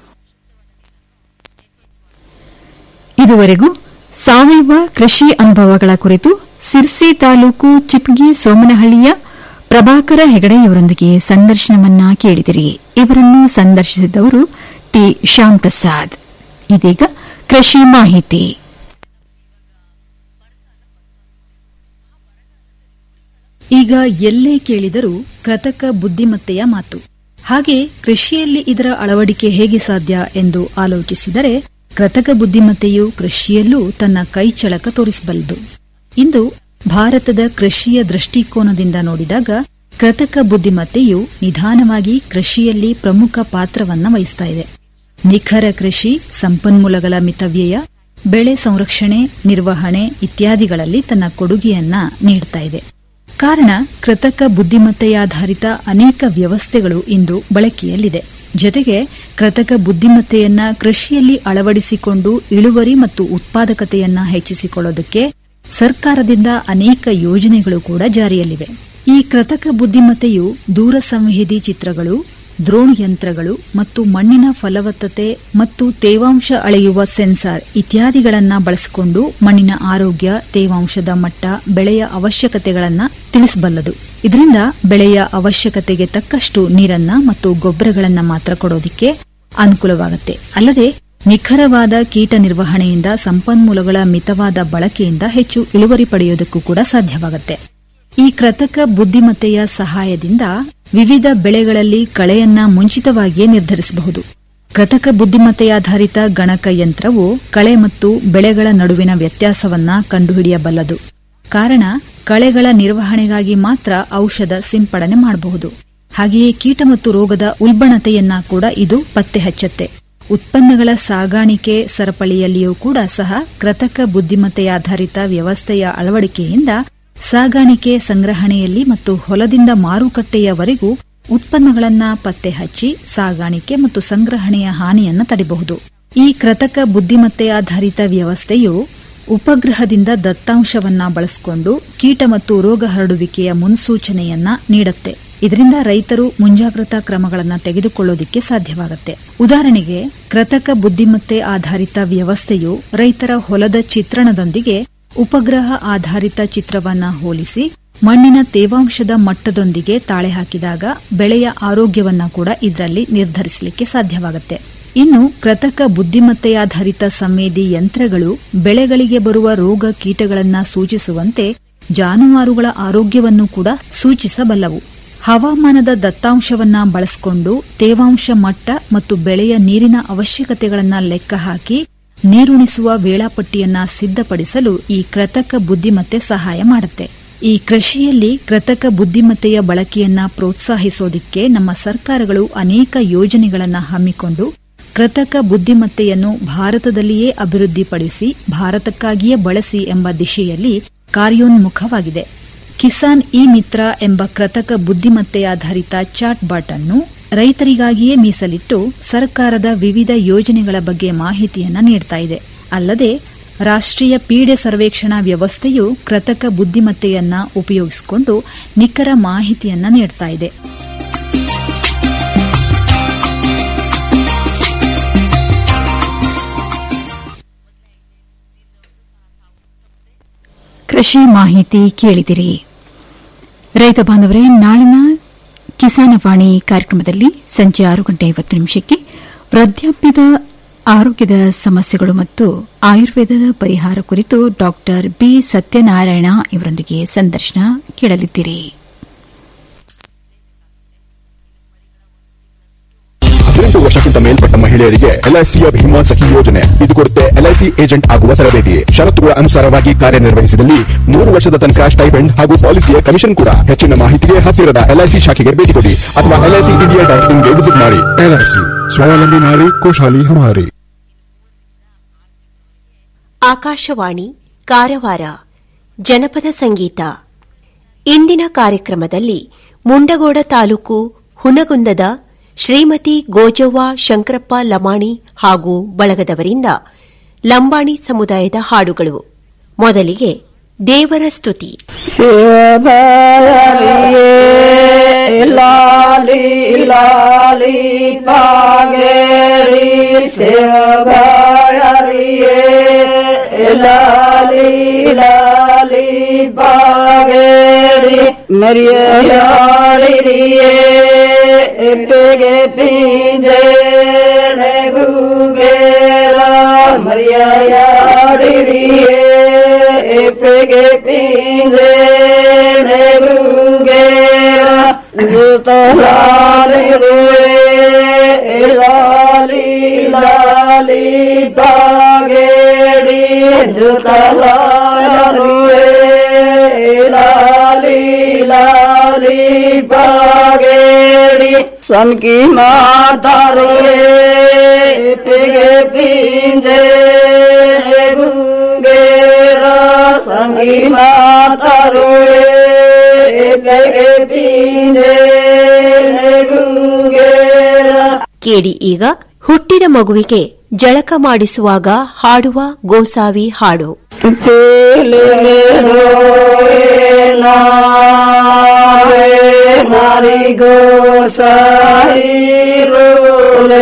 ಇದುವರೆಗೂ ಸಾವಯವ ಕೃಷಿ ಅನುಭವಗಳ ಕುರಿತು ಸಿರ್ಸಿ ತಾಲೂಕು ಚಿಪ್ಗಿ ಸೋಮನಹಳ್ಳಿಯ ಪ್ರಭಾಕರ ಹೆಗಡೆಯವರೊಂದಿಗೆ ಸಂದರ್ಶನವನ್ನ ಕೇಳಿದಿರಿ ಇವರನ್ನು ಸಂದರ್ಶಿಸಿದವರು ಟಿ ಶ್ಯಾಮ್ ಪ್ರಸಾದ್ ಇದೀಗ ಕೃಷಿ ಮಾಹಿತಿ ಈಗ ಎಲ್ಲೇ ಕೇಳಿದರೂ ಕೃತಕ ಬುದ್ಧಿಮತ್ತೆಯ ಮಾತು ಹಾಗೆ ಕೃಷಿಯಲ್ಲಿ ಇದರ ಅಳವಡಿಕೆ ಹೇಗೆ ಸಾಧ್ಯ ಎಂದು ಆಲೋಚಿಸಿದರೆ ಕೃತಕ ಬುದ್ಧಿಮತ್ತೆಯು ಕೃಷಿಯಲ್ಲೂ ತನ್ನ ಕೈಚಳಕ ತೋರಿಸಬಲ್ಲದು ಇಂದು ಭಾರತದ ಕೃಷಿಯ ದೃಷ್ಟಿಕೋನದಿಂದ ನೋಡಿದಾಗ ಕೃತಕ ಬುದ್ಧಿಮತ್ತೆಯು ನಿಧಾನವಾಗಿ ಕೃಷಿಯಲ್ಲಿ ಪ್ರಮುಖ ಪಾತ್ರವನ್ನ ವಹಿಸ್ತಾ ಇದೆ ನಿಖರ ಕೃಷಿ ಸಂಪನ್ಮೂಲಗಳ ಮಿತವ್ಯಯ ಬೆಳೆ ಸಂರಕ್ಷಣೆ ನಿರ್ವಹಣೆ ಇತ್ಯಾದಿಗಳಲ್ಲಿ ತನ್ನ ಕೊಡುಗೆಯನ್ನ ನೀಡುತ್ತಾ ಇದೆ ಕಾರಣ ಕೃತಕ ಬುದ್ಧಿಮತ್ತೆಯಾಧಾರಿತ ಅನೇಕ ವ್ಯವಸ್ಥೆಗಳು ಇಂದು ಬಳಕೆಯಲ್ಲಿದೆ ಜೊತೆಗೆ ಕೃತಕ ಬುದ್ಧಿಮತ್ತೆಯನ್ನ ಕೃಷಿಯಲ್ಲಿ ಅಳವಡಿಸಿಕೊಂಡು ಇಳುವರಿ ಮತ್ತು ಉತ್ಪಾದಕತೆಯನ್ನ ಹೆಚ್ಚಿಸಿಕೊಳ್ಳೋದಕ್ಕೆ ಸರ್ಕಾರದಿಂದ ಅನೇಕ ಯೋಜನೆಗಳು ಕೂಡ ಜಾರಿಯಲ್ಲಿವೆ ಈ ಕೃತಕ ಬುದ್ಧಿಮತ್ತೆಯು ದೂರ ಸಂವೇದಿ ಚಿತ್ರಗಳು ದ್ರೋಣ್ ಯಂತ್ರಗಳು ಮತ್ತು ಮಣ್ಣಿನ ಫಲವತ್ತತೆ ಮತ್ತು ತೇವಾಂಶ ಅಳೆಯುವ ಸೆನ್ಸಾರ್ ಇತ್ಯಾದಿಗಳನ್ನ ಬಳಸಿಕೊಂಡು ಮಣ್ಣಿನ ಆರೋಗ್ಯ ತೇವಾಂಶದ ಮಟ್ಟ ಬೆಳೆಯ ಅವಶ್ಯಕತೆಗಳನ್ನ ತಿಳಿಸಬಲ್ಲದು ಇದರಿಂದ ಬೆಳೆಯ ಅವಶ್ಯಕತೆಗೆ ತಕ್ಕಷ್ಟು ನೀರನ್ನ ಮತ್ತು ಗೊಬ್ಬರಗಳನ್ನ ಮಾತ್ರ ಕೊಡೋದಿಕ್ಕೆ ಅನುಕೂಲವಾಗುತ್ತೆ ಅಲ್ಲದೆ ನಿಖರವಾದ ಕೀಟ ನಿರ್ವಹಣೆಯಿಂದ ಸಂಪನ್ಮೂಲಗಳ ಮಿತವಾದ ಬಳಕೆಯಿಂದ ಹೆಚ್ಚು ಇಳುವರಿ ಪಡೆಯುವುದಕ್ಕೂ ಕೂಡ ಸಾಧ್ಯವಾಗುತ್ತೆ ಈ ಕೃತಕ ಬುದ್ಧಿಮತ್ತೆಯ ಸಹಾಯದಿಂದ ವಿವಿಧ ಬೆಳೆಗಳಲ್ಲಿ ಕಳೆಯನ್ನ ಮುಂಚಿತವಾಗಿಯೇ ನಿರ್ಧರಿಸಬಹುದು ಕೃತಕ ಬುದ್ಧಿಮತ್ತೆಯಾಧಾರಿತ ಗಣಕ ಯಂತ್ರವು ಕಳೆ ಮತ್ತು ಬೆಳೆಗಳ ನಡುವಿನ ವ್ಯತ್ಯಾಸವನ್ನ ಕಂಡುಹಿಡಿಯಬಲ್ಲದು ಕಾರಣ ಕಳೆಗಳ ನಿರ್ವಹಣೆಗಾಗಿ ಮಾತ್ರ ಔಷಧ ಸಿಂಪಡಣೆ ಮಾಡಬಹುದು ಹಾಗೆಯೇ ಕೀಟ ಮತ್ತು ರೋಗದ ಉಲ್ಬಣತೆಯನ್ನ ಕೂಡ ಇದು ಪತ್ತೆ ಹಚ್ಚುತ್ತೆ ಉತ್ಪನ್ನಗಳ ಸಾಗಾಣಿಕೆ ಸರಪಳಿಯಲ್ಲಿಯೂ ಕೂಡ ಸಹ ಕೃತಕ ಬುದ್ಧಿಮತ್ತೆಯಾಧಾರಿತ ವ್ಯವಸ್ಥೆಯ ಅಳವಡಿಕೆಯಿಂದ ಸಾಗಾಣಿಕೆ ಸಂಗ್ರಹಣೆಯಲ್ಲಿ ಮತ್ತು ಹೊಲದಿಂದ ಮಾರುಕಟ್ಟೆಯವರೆಗೂ ಉತ್ಪನ್ನಗಳನ್ನ ಪತ್ತೆ ಹಚ್ಚಿ ಸಾಗಾಣಿಕೆ ಮತ್ತು ಸಂಗ್ರಹಣೆಯ ಹಾನಿಯನ್ನ ತಡೆಯಬಹುದು ಈ ಕೃತಕ ಬುದ್ಧಿಮತ್ತೆಯಾಧಾರಿತ ವ್ಯವಸ್ಥೆಯು ಉಪಗ್ರಹದಿಂದ ದತ್ತಾಂಶವನ್ನ ಬಳಸಿಕೊಂಡು ಕೀಟ ಮತ್ತು ರೋಗ ಹರಡುವಿಕೆಯ ಮುನ್ಸೂಚನೆಯನ್ನ ನೀಡುತ್ತೆ ಇದರಿಂದ ರೈತರು ಮುಂಜಾಗ್ರತಾ ಕ್ರಮಗಳನ್ನು ತೆಗೆದುಕೊಳ್ಳೋದಿಕ್ಕೆ ಸಾಧ್ಯವಾಗುತ್ತೆ ಉದಾಹರಣೆಗೆ ಕೃತಕ ಬುದ್ಧಿಮತ್ತೆ ಆಧಾರಿತ ವ್ಯವಸ್ಥೆಯು ರೈತರ ಹೊಲದ ಚಿತ್ರಣದೊಂದಿಗೆ ಉಪಗ್ರಹ ಆಧಾರಿತ ಚಿತ್ರವನ್ನ ಹೋಲಿಸಿ ಮಣ್ಣಿನ ತೇವಾಂಶದ ಮಟ್ಟದೊಂದಿಗೆ ತಾಳೆ ಹಾಕಿದಾಗ ಬೆಳೆಯ ಆರೋಗ್ಯವನ್ನ ಕೂಡ ಇದರಲ್ಲಿ ನಿರ್ಧರಿಸಲಿಕ್ಕೆ ಸಾಧ್ಯವಾಗುತ್ತೆ ಇನ್ನು ಕೃತಕ ಬುದ್ಧಿಮತ್ತೆಯಾಧಾರಿತ ಸಂವೇದಿ ಯಂತ್ರಗಳು ಬೆಳೆಗಳಿಗೆ ಬರುವ ರೋಗ ಕೀಟಗಳನ್ನ ಸೂಚಿಸುವಂತೆ ಜಾನುವಾರುಗಳ ಆರೋಗ್ಯವನ್ನು ಕೂಡ ಸೂಚಿಸಬಲ್ಲವು ಹವಾಮಾನದ ದತ್ತಾಂಶವನ್ನ ಬಳಸಿಕೊಂಡು ತೇವಾಂಶ ಮಟ್ಟ ಮತ್ತು ಬೆಳೆಯ ನೀರಿನ ಅವಶ್ಯಕತೆಗಳನ್ನ ಲೆಕ್ಕ ಹಾಕಿ ನೀರುಣಿಸುವ ವೇಳಾಪಟ್ಟಿಯನ್ನ ಸಿದ್ಧಪಡಿಸಲು ಈ ಕೃತಕ ಬುದ್ಧಿಮತ್ತೆ ಸಹಾಯ ಮಾಡುತ್ತೆ ಈ ಕೃಷಿಯಲ್ಲಿ ಕೃತಕ ಬುದ್ಧಿಮತ್ತೆಯ ಬಳಕೆಯನ್ನ ಪ್ರೋತ್ಸಾಹಿಸೋದಿಕ್ಕೆ ನಮ್ಮ ಸರ್ಕಾರಗಳು ಅನೇಕ ಯೋಜನೆಗಳನ್ನ ಹಮ್ಮಿಕೊಂಡು ಕೃತಕ ಬುದ್ಧಿಮತ್ತೆಯನ್ನು ಭಾರತದಲ್ಲಿಯೇ ಅಭಿವೃದ್ಧಿಪಡಿಸಿ ಭಾರತಕ್ಕಾಗಿಯೇ ಬಳಸಿ ಎಂಬ ದಿಶೆಯಲ್ಲಿ ಕಾರ್ಯೋನ್ಮುಖವಾಗಿದೆ ಕಿಸಾನ್ ಇ ಮಿತ್ರ ಎಂಬ ಕೃತಕ ಬುದ್ಧಿಮತ್ತೆಯಾಧಾರಿತ ಚಾಟ್ ಬಾಟ್ ಅನ್ನು ರೈತರಿಗಾಗಿಯೇ ಮೀಸಲಿಟ್ಟು ಸರ್ಕಾರದ ವಿವಿಧ ಯೋಜನೆಗಳ ಬಗ್ಗೆ ಮಾಹಿತಿಯನ್ನ ನೀಡ್ತಾ ಇದೆ ಅಲ್ಲದೆ ರಾಷ್ಟ್ರೀಯ ಪೀಡೆ ಸರ್ವೇಕ್ಷಣಾ ವ್ಯವಸ್ಥೆಯು ಕೃತಕ ಬುದ್ಧಿಮತ್ತೆಯನ್ನ ಉಪಯೋಗಿಸಿಕೊಂಡು ನಿಖರ ಮಾಹಿತಿಯನ್ನ ನೀಡ್ತಾ ಇದೆ ಕೃಷಿ ಮಾಹಿತಿ ಕೇಳಿದಿರಿ ರೈತ ಬಾಂಧವರೇ ನಾಳಿನ ಕಿಸಾನವಾಣಿ ಕಾರ್ಯಕ್ರಮದಲ್ಲಿ ಸಂಜೆ ಆರು ಗಂಟೆ ಐವತ್ತು ನಿಮಿಷಕ್ಕೆ ವೃದ್ಧಾಪ್ಯದ ಆರೋಗ್ಯದ ಸಮಸ್ಯೆಗಳು ಮತ್ತು ಆಯುರ್ವೇದದ ಪರಿಹಾರ ಕುರಿತು ಡಾಕ್ಟರ್ ಬಿ ಸತ್ಯನಾರಾಯಣ ಇವರೊಂದಿಗೆ ಸಂದರ್ಶನ ಕೇಳಲಿದ್ದೀರಿ ಹದಿನೆಂಟು ವರ್ಷಕ್ಕಿಂತ ಮೇಲ್ಪಟ್ಟ ಮಹಿಳೆಯರಿಗೆ ಎಲ್ಐಸಿಯ ಭೀಮಾ ಸಖಿ ಯೋಜನೆ ಇದು ಕೊಡುತ್ತೆ ಎಲ್ಐಸಿ ಏಜೆಂಟ್ ಆಗುವ ತರಬೇತಿ ಷರತ್ತುಗಳ ಅನುಸಾರವಾಗಿ ಕಾರ್ಯನಿರ್ವಹಿಸಿದಲ್ಲಿ ಮೂರು ವರ್ಷದ ತನಕ ಸ್ಟೈಪೆಂಡ್ ಹಾಗೂ ಪಾಲಿಸಿಯ ಕಮಿಷನ್ ಕೂಡ ಹೆಚ್ಚಿನ ಮಾಹಿತಿಗೆ ಹತ್ತಿರದ ಎಲ್ಐಸಿ ಶಾಖೆಗೆ ಭೇಟಿ ಕೊಡಿ ಅಥವಾ ಎಲ್ಐಸಿ ಇಂಡಿಯಾ ಡಾಟ್ ಇನ್ಗೆ ವಿಸಿಟ್ ಮಾಡಿ ಎಲ್ಐಸಿ ಸ್ವಾವಲಂಬಿ ನಾರಿ ಕೋಶಾಲಿ ಹಮಾರಿ ಆಕಾಶವಾಣಿ ಕಾರವಾರ ಜನಪದ ಸಂಗೀತ ಇಂದಿನ ಕಾರ್ಯಕ್ರಮದಲ್ಲಿ ಮುಂಡಗೋಡ ತಾಲೂಕು ಹುನಗುಂದದ ಶ್ರೀಮತಿ ಗೋಜವ್ವ ಶಂಕರಪ್ಪ ಲಮಾಣಿ ಹಾಗೂ ಬಳಗದವರಿಂದ ಲಂಬಾಣಿ ಸಮುದಾಯದ ಹಾಡುಗಳು ಮೊದಲಿಗೆ ದೇವರ ಸ್ತುತಿ ಲಾಲಿ ಲಾಲಿ ಬಾಗೇರಿ ಸೇವಗಾಯರಿಯೇ ಲಾಲಿ ಲಾಲಿ ಬಾಗೇರಿ ಮರಿಯಾಡಿರಿಯೇ ಎಪ್ಪೆಗೆ ಪಿಂಜೆ ಗೂಗೇರ ಮರಿಯಾಡಿರಿಯೇ ಎಪ್ಪೆಗೆ ಪಿಂಜೆ ಗೂಗೇರ ಜುತಲಾರುವೆ ಲಾಲಿ ಲಾಲಿ ಪಾಗೇಡಿ ಸಂಕಿ ಮಾತಾರುವೆ ಪಿಗೆ ಪಿಂಜೆ ಗುಂಗೇರ ಸಂಗಿ ಮಾತಾರುವೆ ಪಿಗೆ ಪಿಂಜೆ ಗುಂಗೇರ ಕೇಳಿ ಈಗ ಹುಟ್ಟಿದ ಮಗುವಿಗೆ ಜಳಕ ಮಾಡಿಸುವಾಗ ಹಾಡುವ ಗೋಸಾವಿ ಹಾಡು ಮಾರಿ ಗೋ ಸಾಯಿ ರೋಲೆ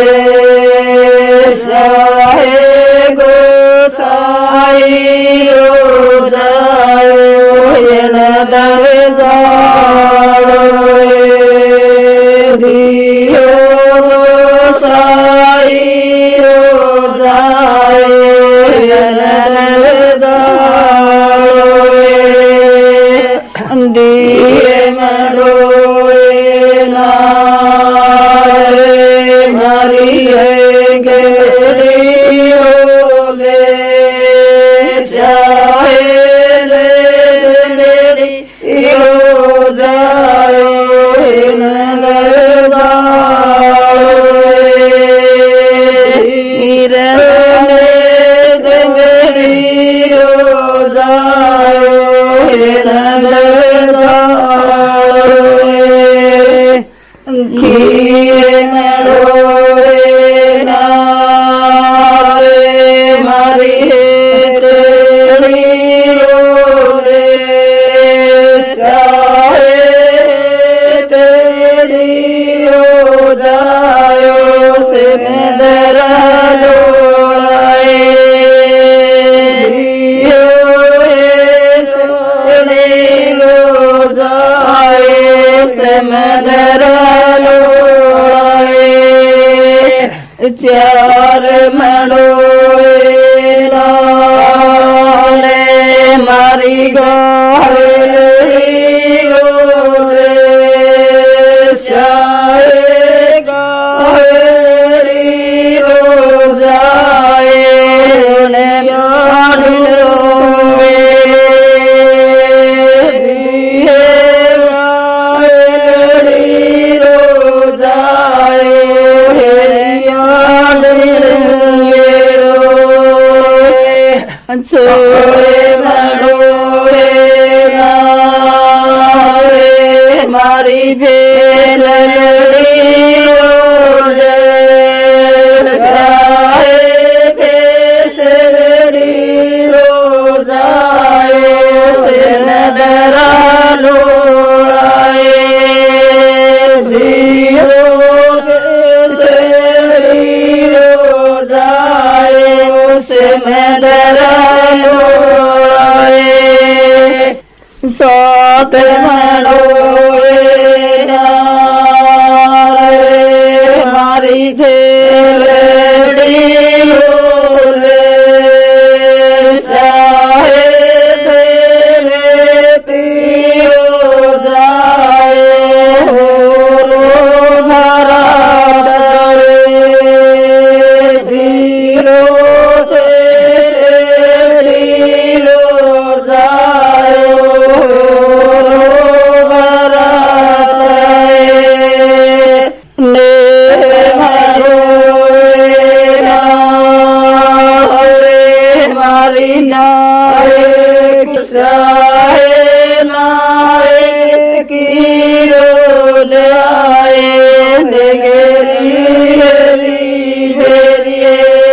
ಸಾಯಿ ಗೋ ಸಾಯಿ ರೋ ಜಾಯೋ ಎನದವೆ ಜಾಳೋರೆ ದಿಯೋ ಸಾಯಿ ರೋ ಜಾಯೋ ಎನದವೆ ಜಾಳೋರೆ ದಿಯೆ ಮಾಡೋರೆ ನಾರೆ ಮರಿ ಹೇ ಗೆಡಿಯೋಲೆ ಸಾಯೇ ರೆಡಿ ಇರೋ ಜಾಯೋ ಮಾರಿ चार मडोए लाले मारी गाली रोले चारे गाली रो जाए ने याद रोए दिए गाली रो जाए याद रोए छोरे मडोए नारे मारी भेल लड़ी रोजे साए बेसरड़ी रोजाए से न डरा लोड़ाए दियो बेसरड़ी रोजाए से मैं डरा लोड़ाए सात मडोए नारे मारी घेरड़ी रोले साहेब रे तीरो जाए हो भरा धीरो रो जाए भरा ने मारी जाए किसाए नाए की रो जाए नेगेरी हेरी भेरिए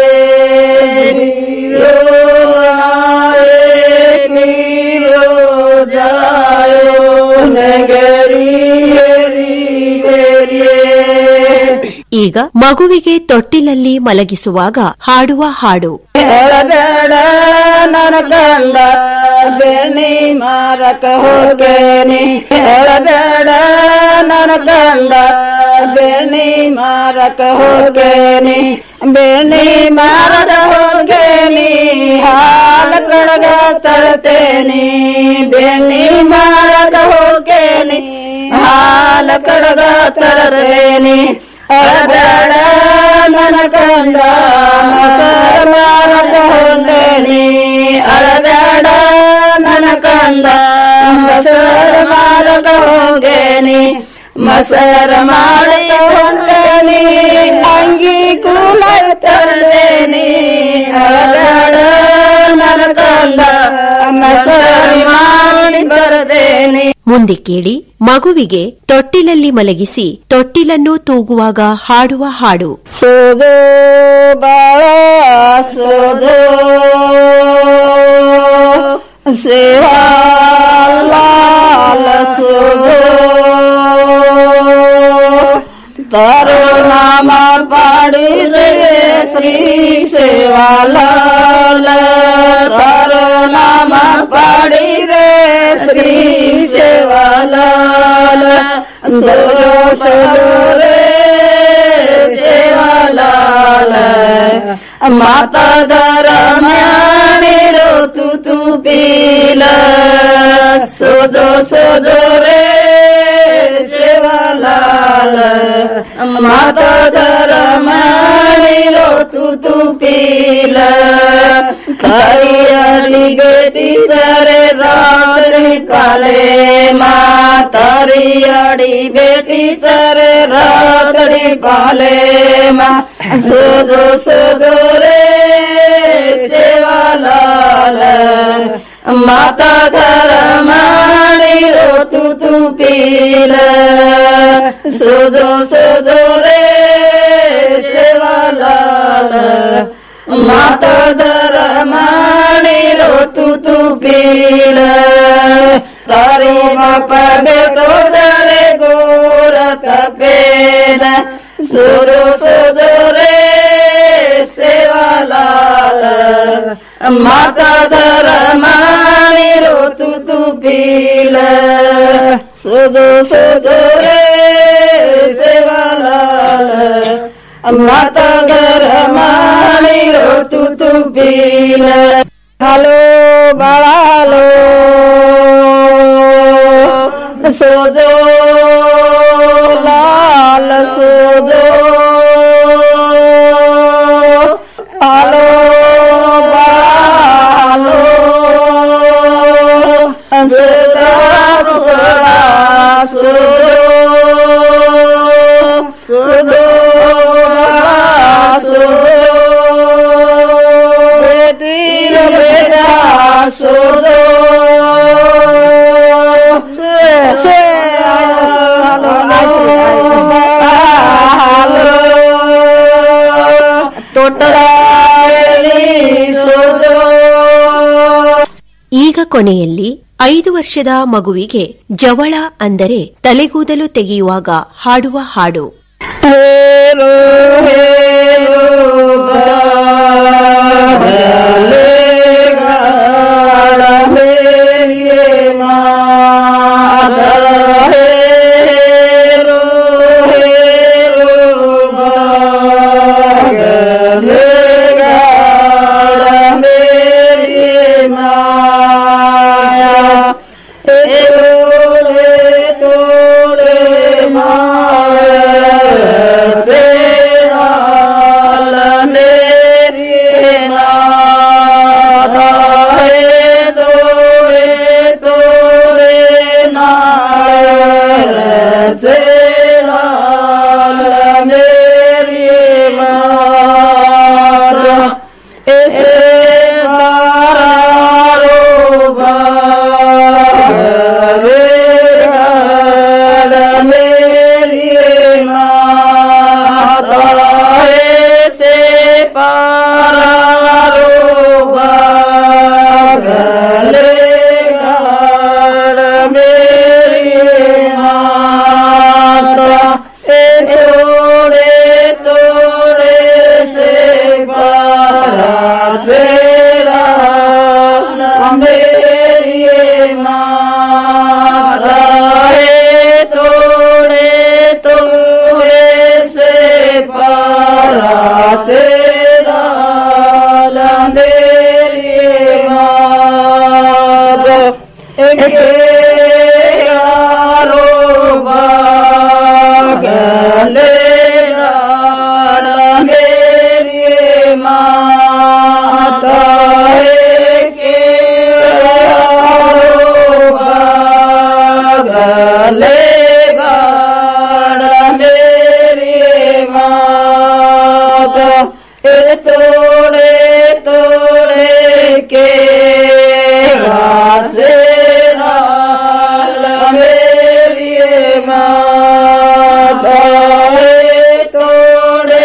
रो आए की रो जाए नगरी हेरी भेरिए ಈಗ ಮಗುವಿಗೆ ತೊಟ್ಟಿಲಲ್ಲಿ ಮಲಗಿಸುವಾಗ ಹಾಡುವ ಹಾಡು ಹೇಳಬೇಡ ನನ್ನ ಗಂಡ ಬೆಣ್ಣಿ ಮಾರಕ ಹೋಗೇನಿ ಹೇಳಬೇಡ ನನ್ನ ಗಂಡ ಬೆಣ್ಣಿ ಮಾರಕ ಹೋಗೇನಿ ಬೆಣ್ಣಿ ಮಾರಕ ಹೋಗೇನಿ ಹಾಲ ಕಡಗ ತರ್ತೇನಿ ಬೆಣ್ಣಿ ಮಾರಕ ಹೋಗೇನಿ ಹಾಲ ಕಡಗ ತರ್ತೇನಿ ಅಳಬೇಡ ನನ್ನ ಕಂಡ ಮಕರ ಮಾರಕ ಹೊಂದೇನಿ ಅಳ ಹೋಗೇನಿ ಮಸರ ಮಾಡಕ ಹೊಂಟೇನಿ ಅಂಗಿ ಕೂಲ ತಂದೇನಿ ಅಳಗಾಡ ನನ್ನ ಕಂದ ಮಸರಿ ಮಾಡಿ ಬರದೇನಿ ಮುಂದೆ ಕೇಳಿ ಮಗುವಿಗೆ ತೊಟ್ಟಿಲಲ್ಲಿ ಮಲಗಿಸಿ ತೊಟ್ಟಿಲನ್ನು ತೂಗುವಾಗ ಹಾಡುವ ಹಾಡು ಸೋದೋ ಬಾಳ ಸೋದೋ ಸೇವಾ ಲಾಲ ಸೋದೋ ತಾರೋ ನಾಮ ಪಾಡಿ ರೇ ಶ್ರೀ ಸೇವಾ ಲಾಲ ತಾರೋ ನಾಮ ಪಾಡಿ ರೇ ಶ್ರೀ ಸೇವಾ ಲಾಲ ಸೋದೋ ಸೋದೋ ರೇ ಸೇವಾ ಲಾಲ ಮಾತಾ ದರ ಮ್ಯಾಣಿರೋ ತು ತು ಪೀಲ ಸೋದೋ ಸೋದೋ ರೇ ಸೇವಾ ಲಾಲ ಮಾತಾ ದರ ಮ್ಯಾಣಿರೋ ತು ತು ಪೀಲ ಕರಿಯಡಿ ಗತಿ ಸರೆ ರಾತ್ರಿ ಕಾಲೆ ಮಾತರಿಯಡಿ ಬೇಟಿ ಸರೆ ರಾತ್ರಿ ಕಾಲೆ ಮಾ ಸೋದೋ ಸೋದೋ ರೇ ಸೇವಾ ಲಾಲ ಮಾತಾ ಘರ ಮಾಡಿರೋ ತು ತು ಪೀಲ ಸೋದೋ ಸೋದೋ ರೇ ಸೇವಾ ಲಾಲ ಮಾತಾ ಘರ ಮಾಡಿರೋ ತು ತು ಪೀಲ ತಾರಿ ಮಾಪ ಬೇಟೋ ದರೆ ಗೋರ ಕಪೇನ ಸೋದೋ ಸೋದೋ ರೇ ಸೇವಾ ಲಾಲ ಮಾತಾ ಧರ ಮಾಡಿರೋ ತು ತು ಪೀಲ ಸೋದೋ ಸೋದೋ ರೇ ಸೇವಾ ಲಾಲ ಮಾತಾ ಧರ ಮಾಡಿರೋ ತು ತು ಪೀಲ ಹಲೋ ಬಾಳ ಹಲೋ ಸೋದೋ ಲಾಲ ಸೋದೋ ಹಲೋ ಬಾಲೋ ಸೋದೋ ಸೋದೋ ಸೋದೋ ಸೋದೋ ಬೇಟಿ ಬೇಟಾ ಸೋದೋ ಈಗ ಕೊನೆಯಲ್ಲಿ ಐದು ವರ್ಷದ ಮಗುವಿಗೆ ಜವಳ ಅಂದರೆ ತಲೆಗೂದಲು ತೆಗೆಯುವಾಗ ಹಾಡುವ ಹಾಡು ಹೇರೋ ಹೇರೋ ಗಾಡಲೆ ಗಾಡ ಮೇರಿಯೇ ಮಾತ ಹೇರೋ ಹೇರೋ ಗಾಡಲೆ ಗಾಡ ಮೇರಿಯೇ ಮಾಯ ತೋಡೆ ತೋಡೆ ಮಾಯ तेरा मेरी माता है तोड़े तोड़े नाल तेरा मेरी माता ऐसे पारो मेरी माता ऐसे पारो मेरी माता ए तोड़े तोड़े से पारा तेरा मेरी माता है तोड़े तोड़े से पारा तेरा मेरी माता यारो बागले मेरी माता है के यारो बागले तोड़े तोड़े के रासे नाल मेरी माँ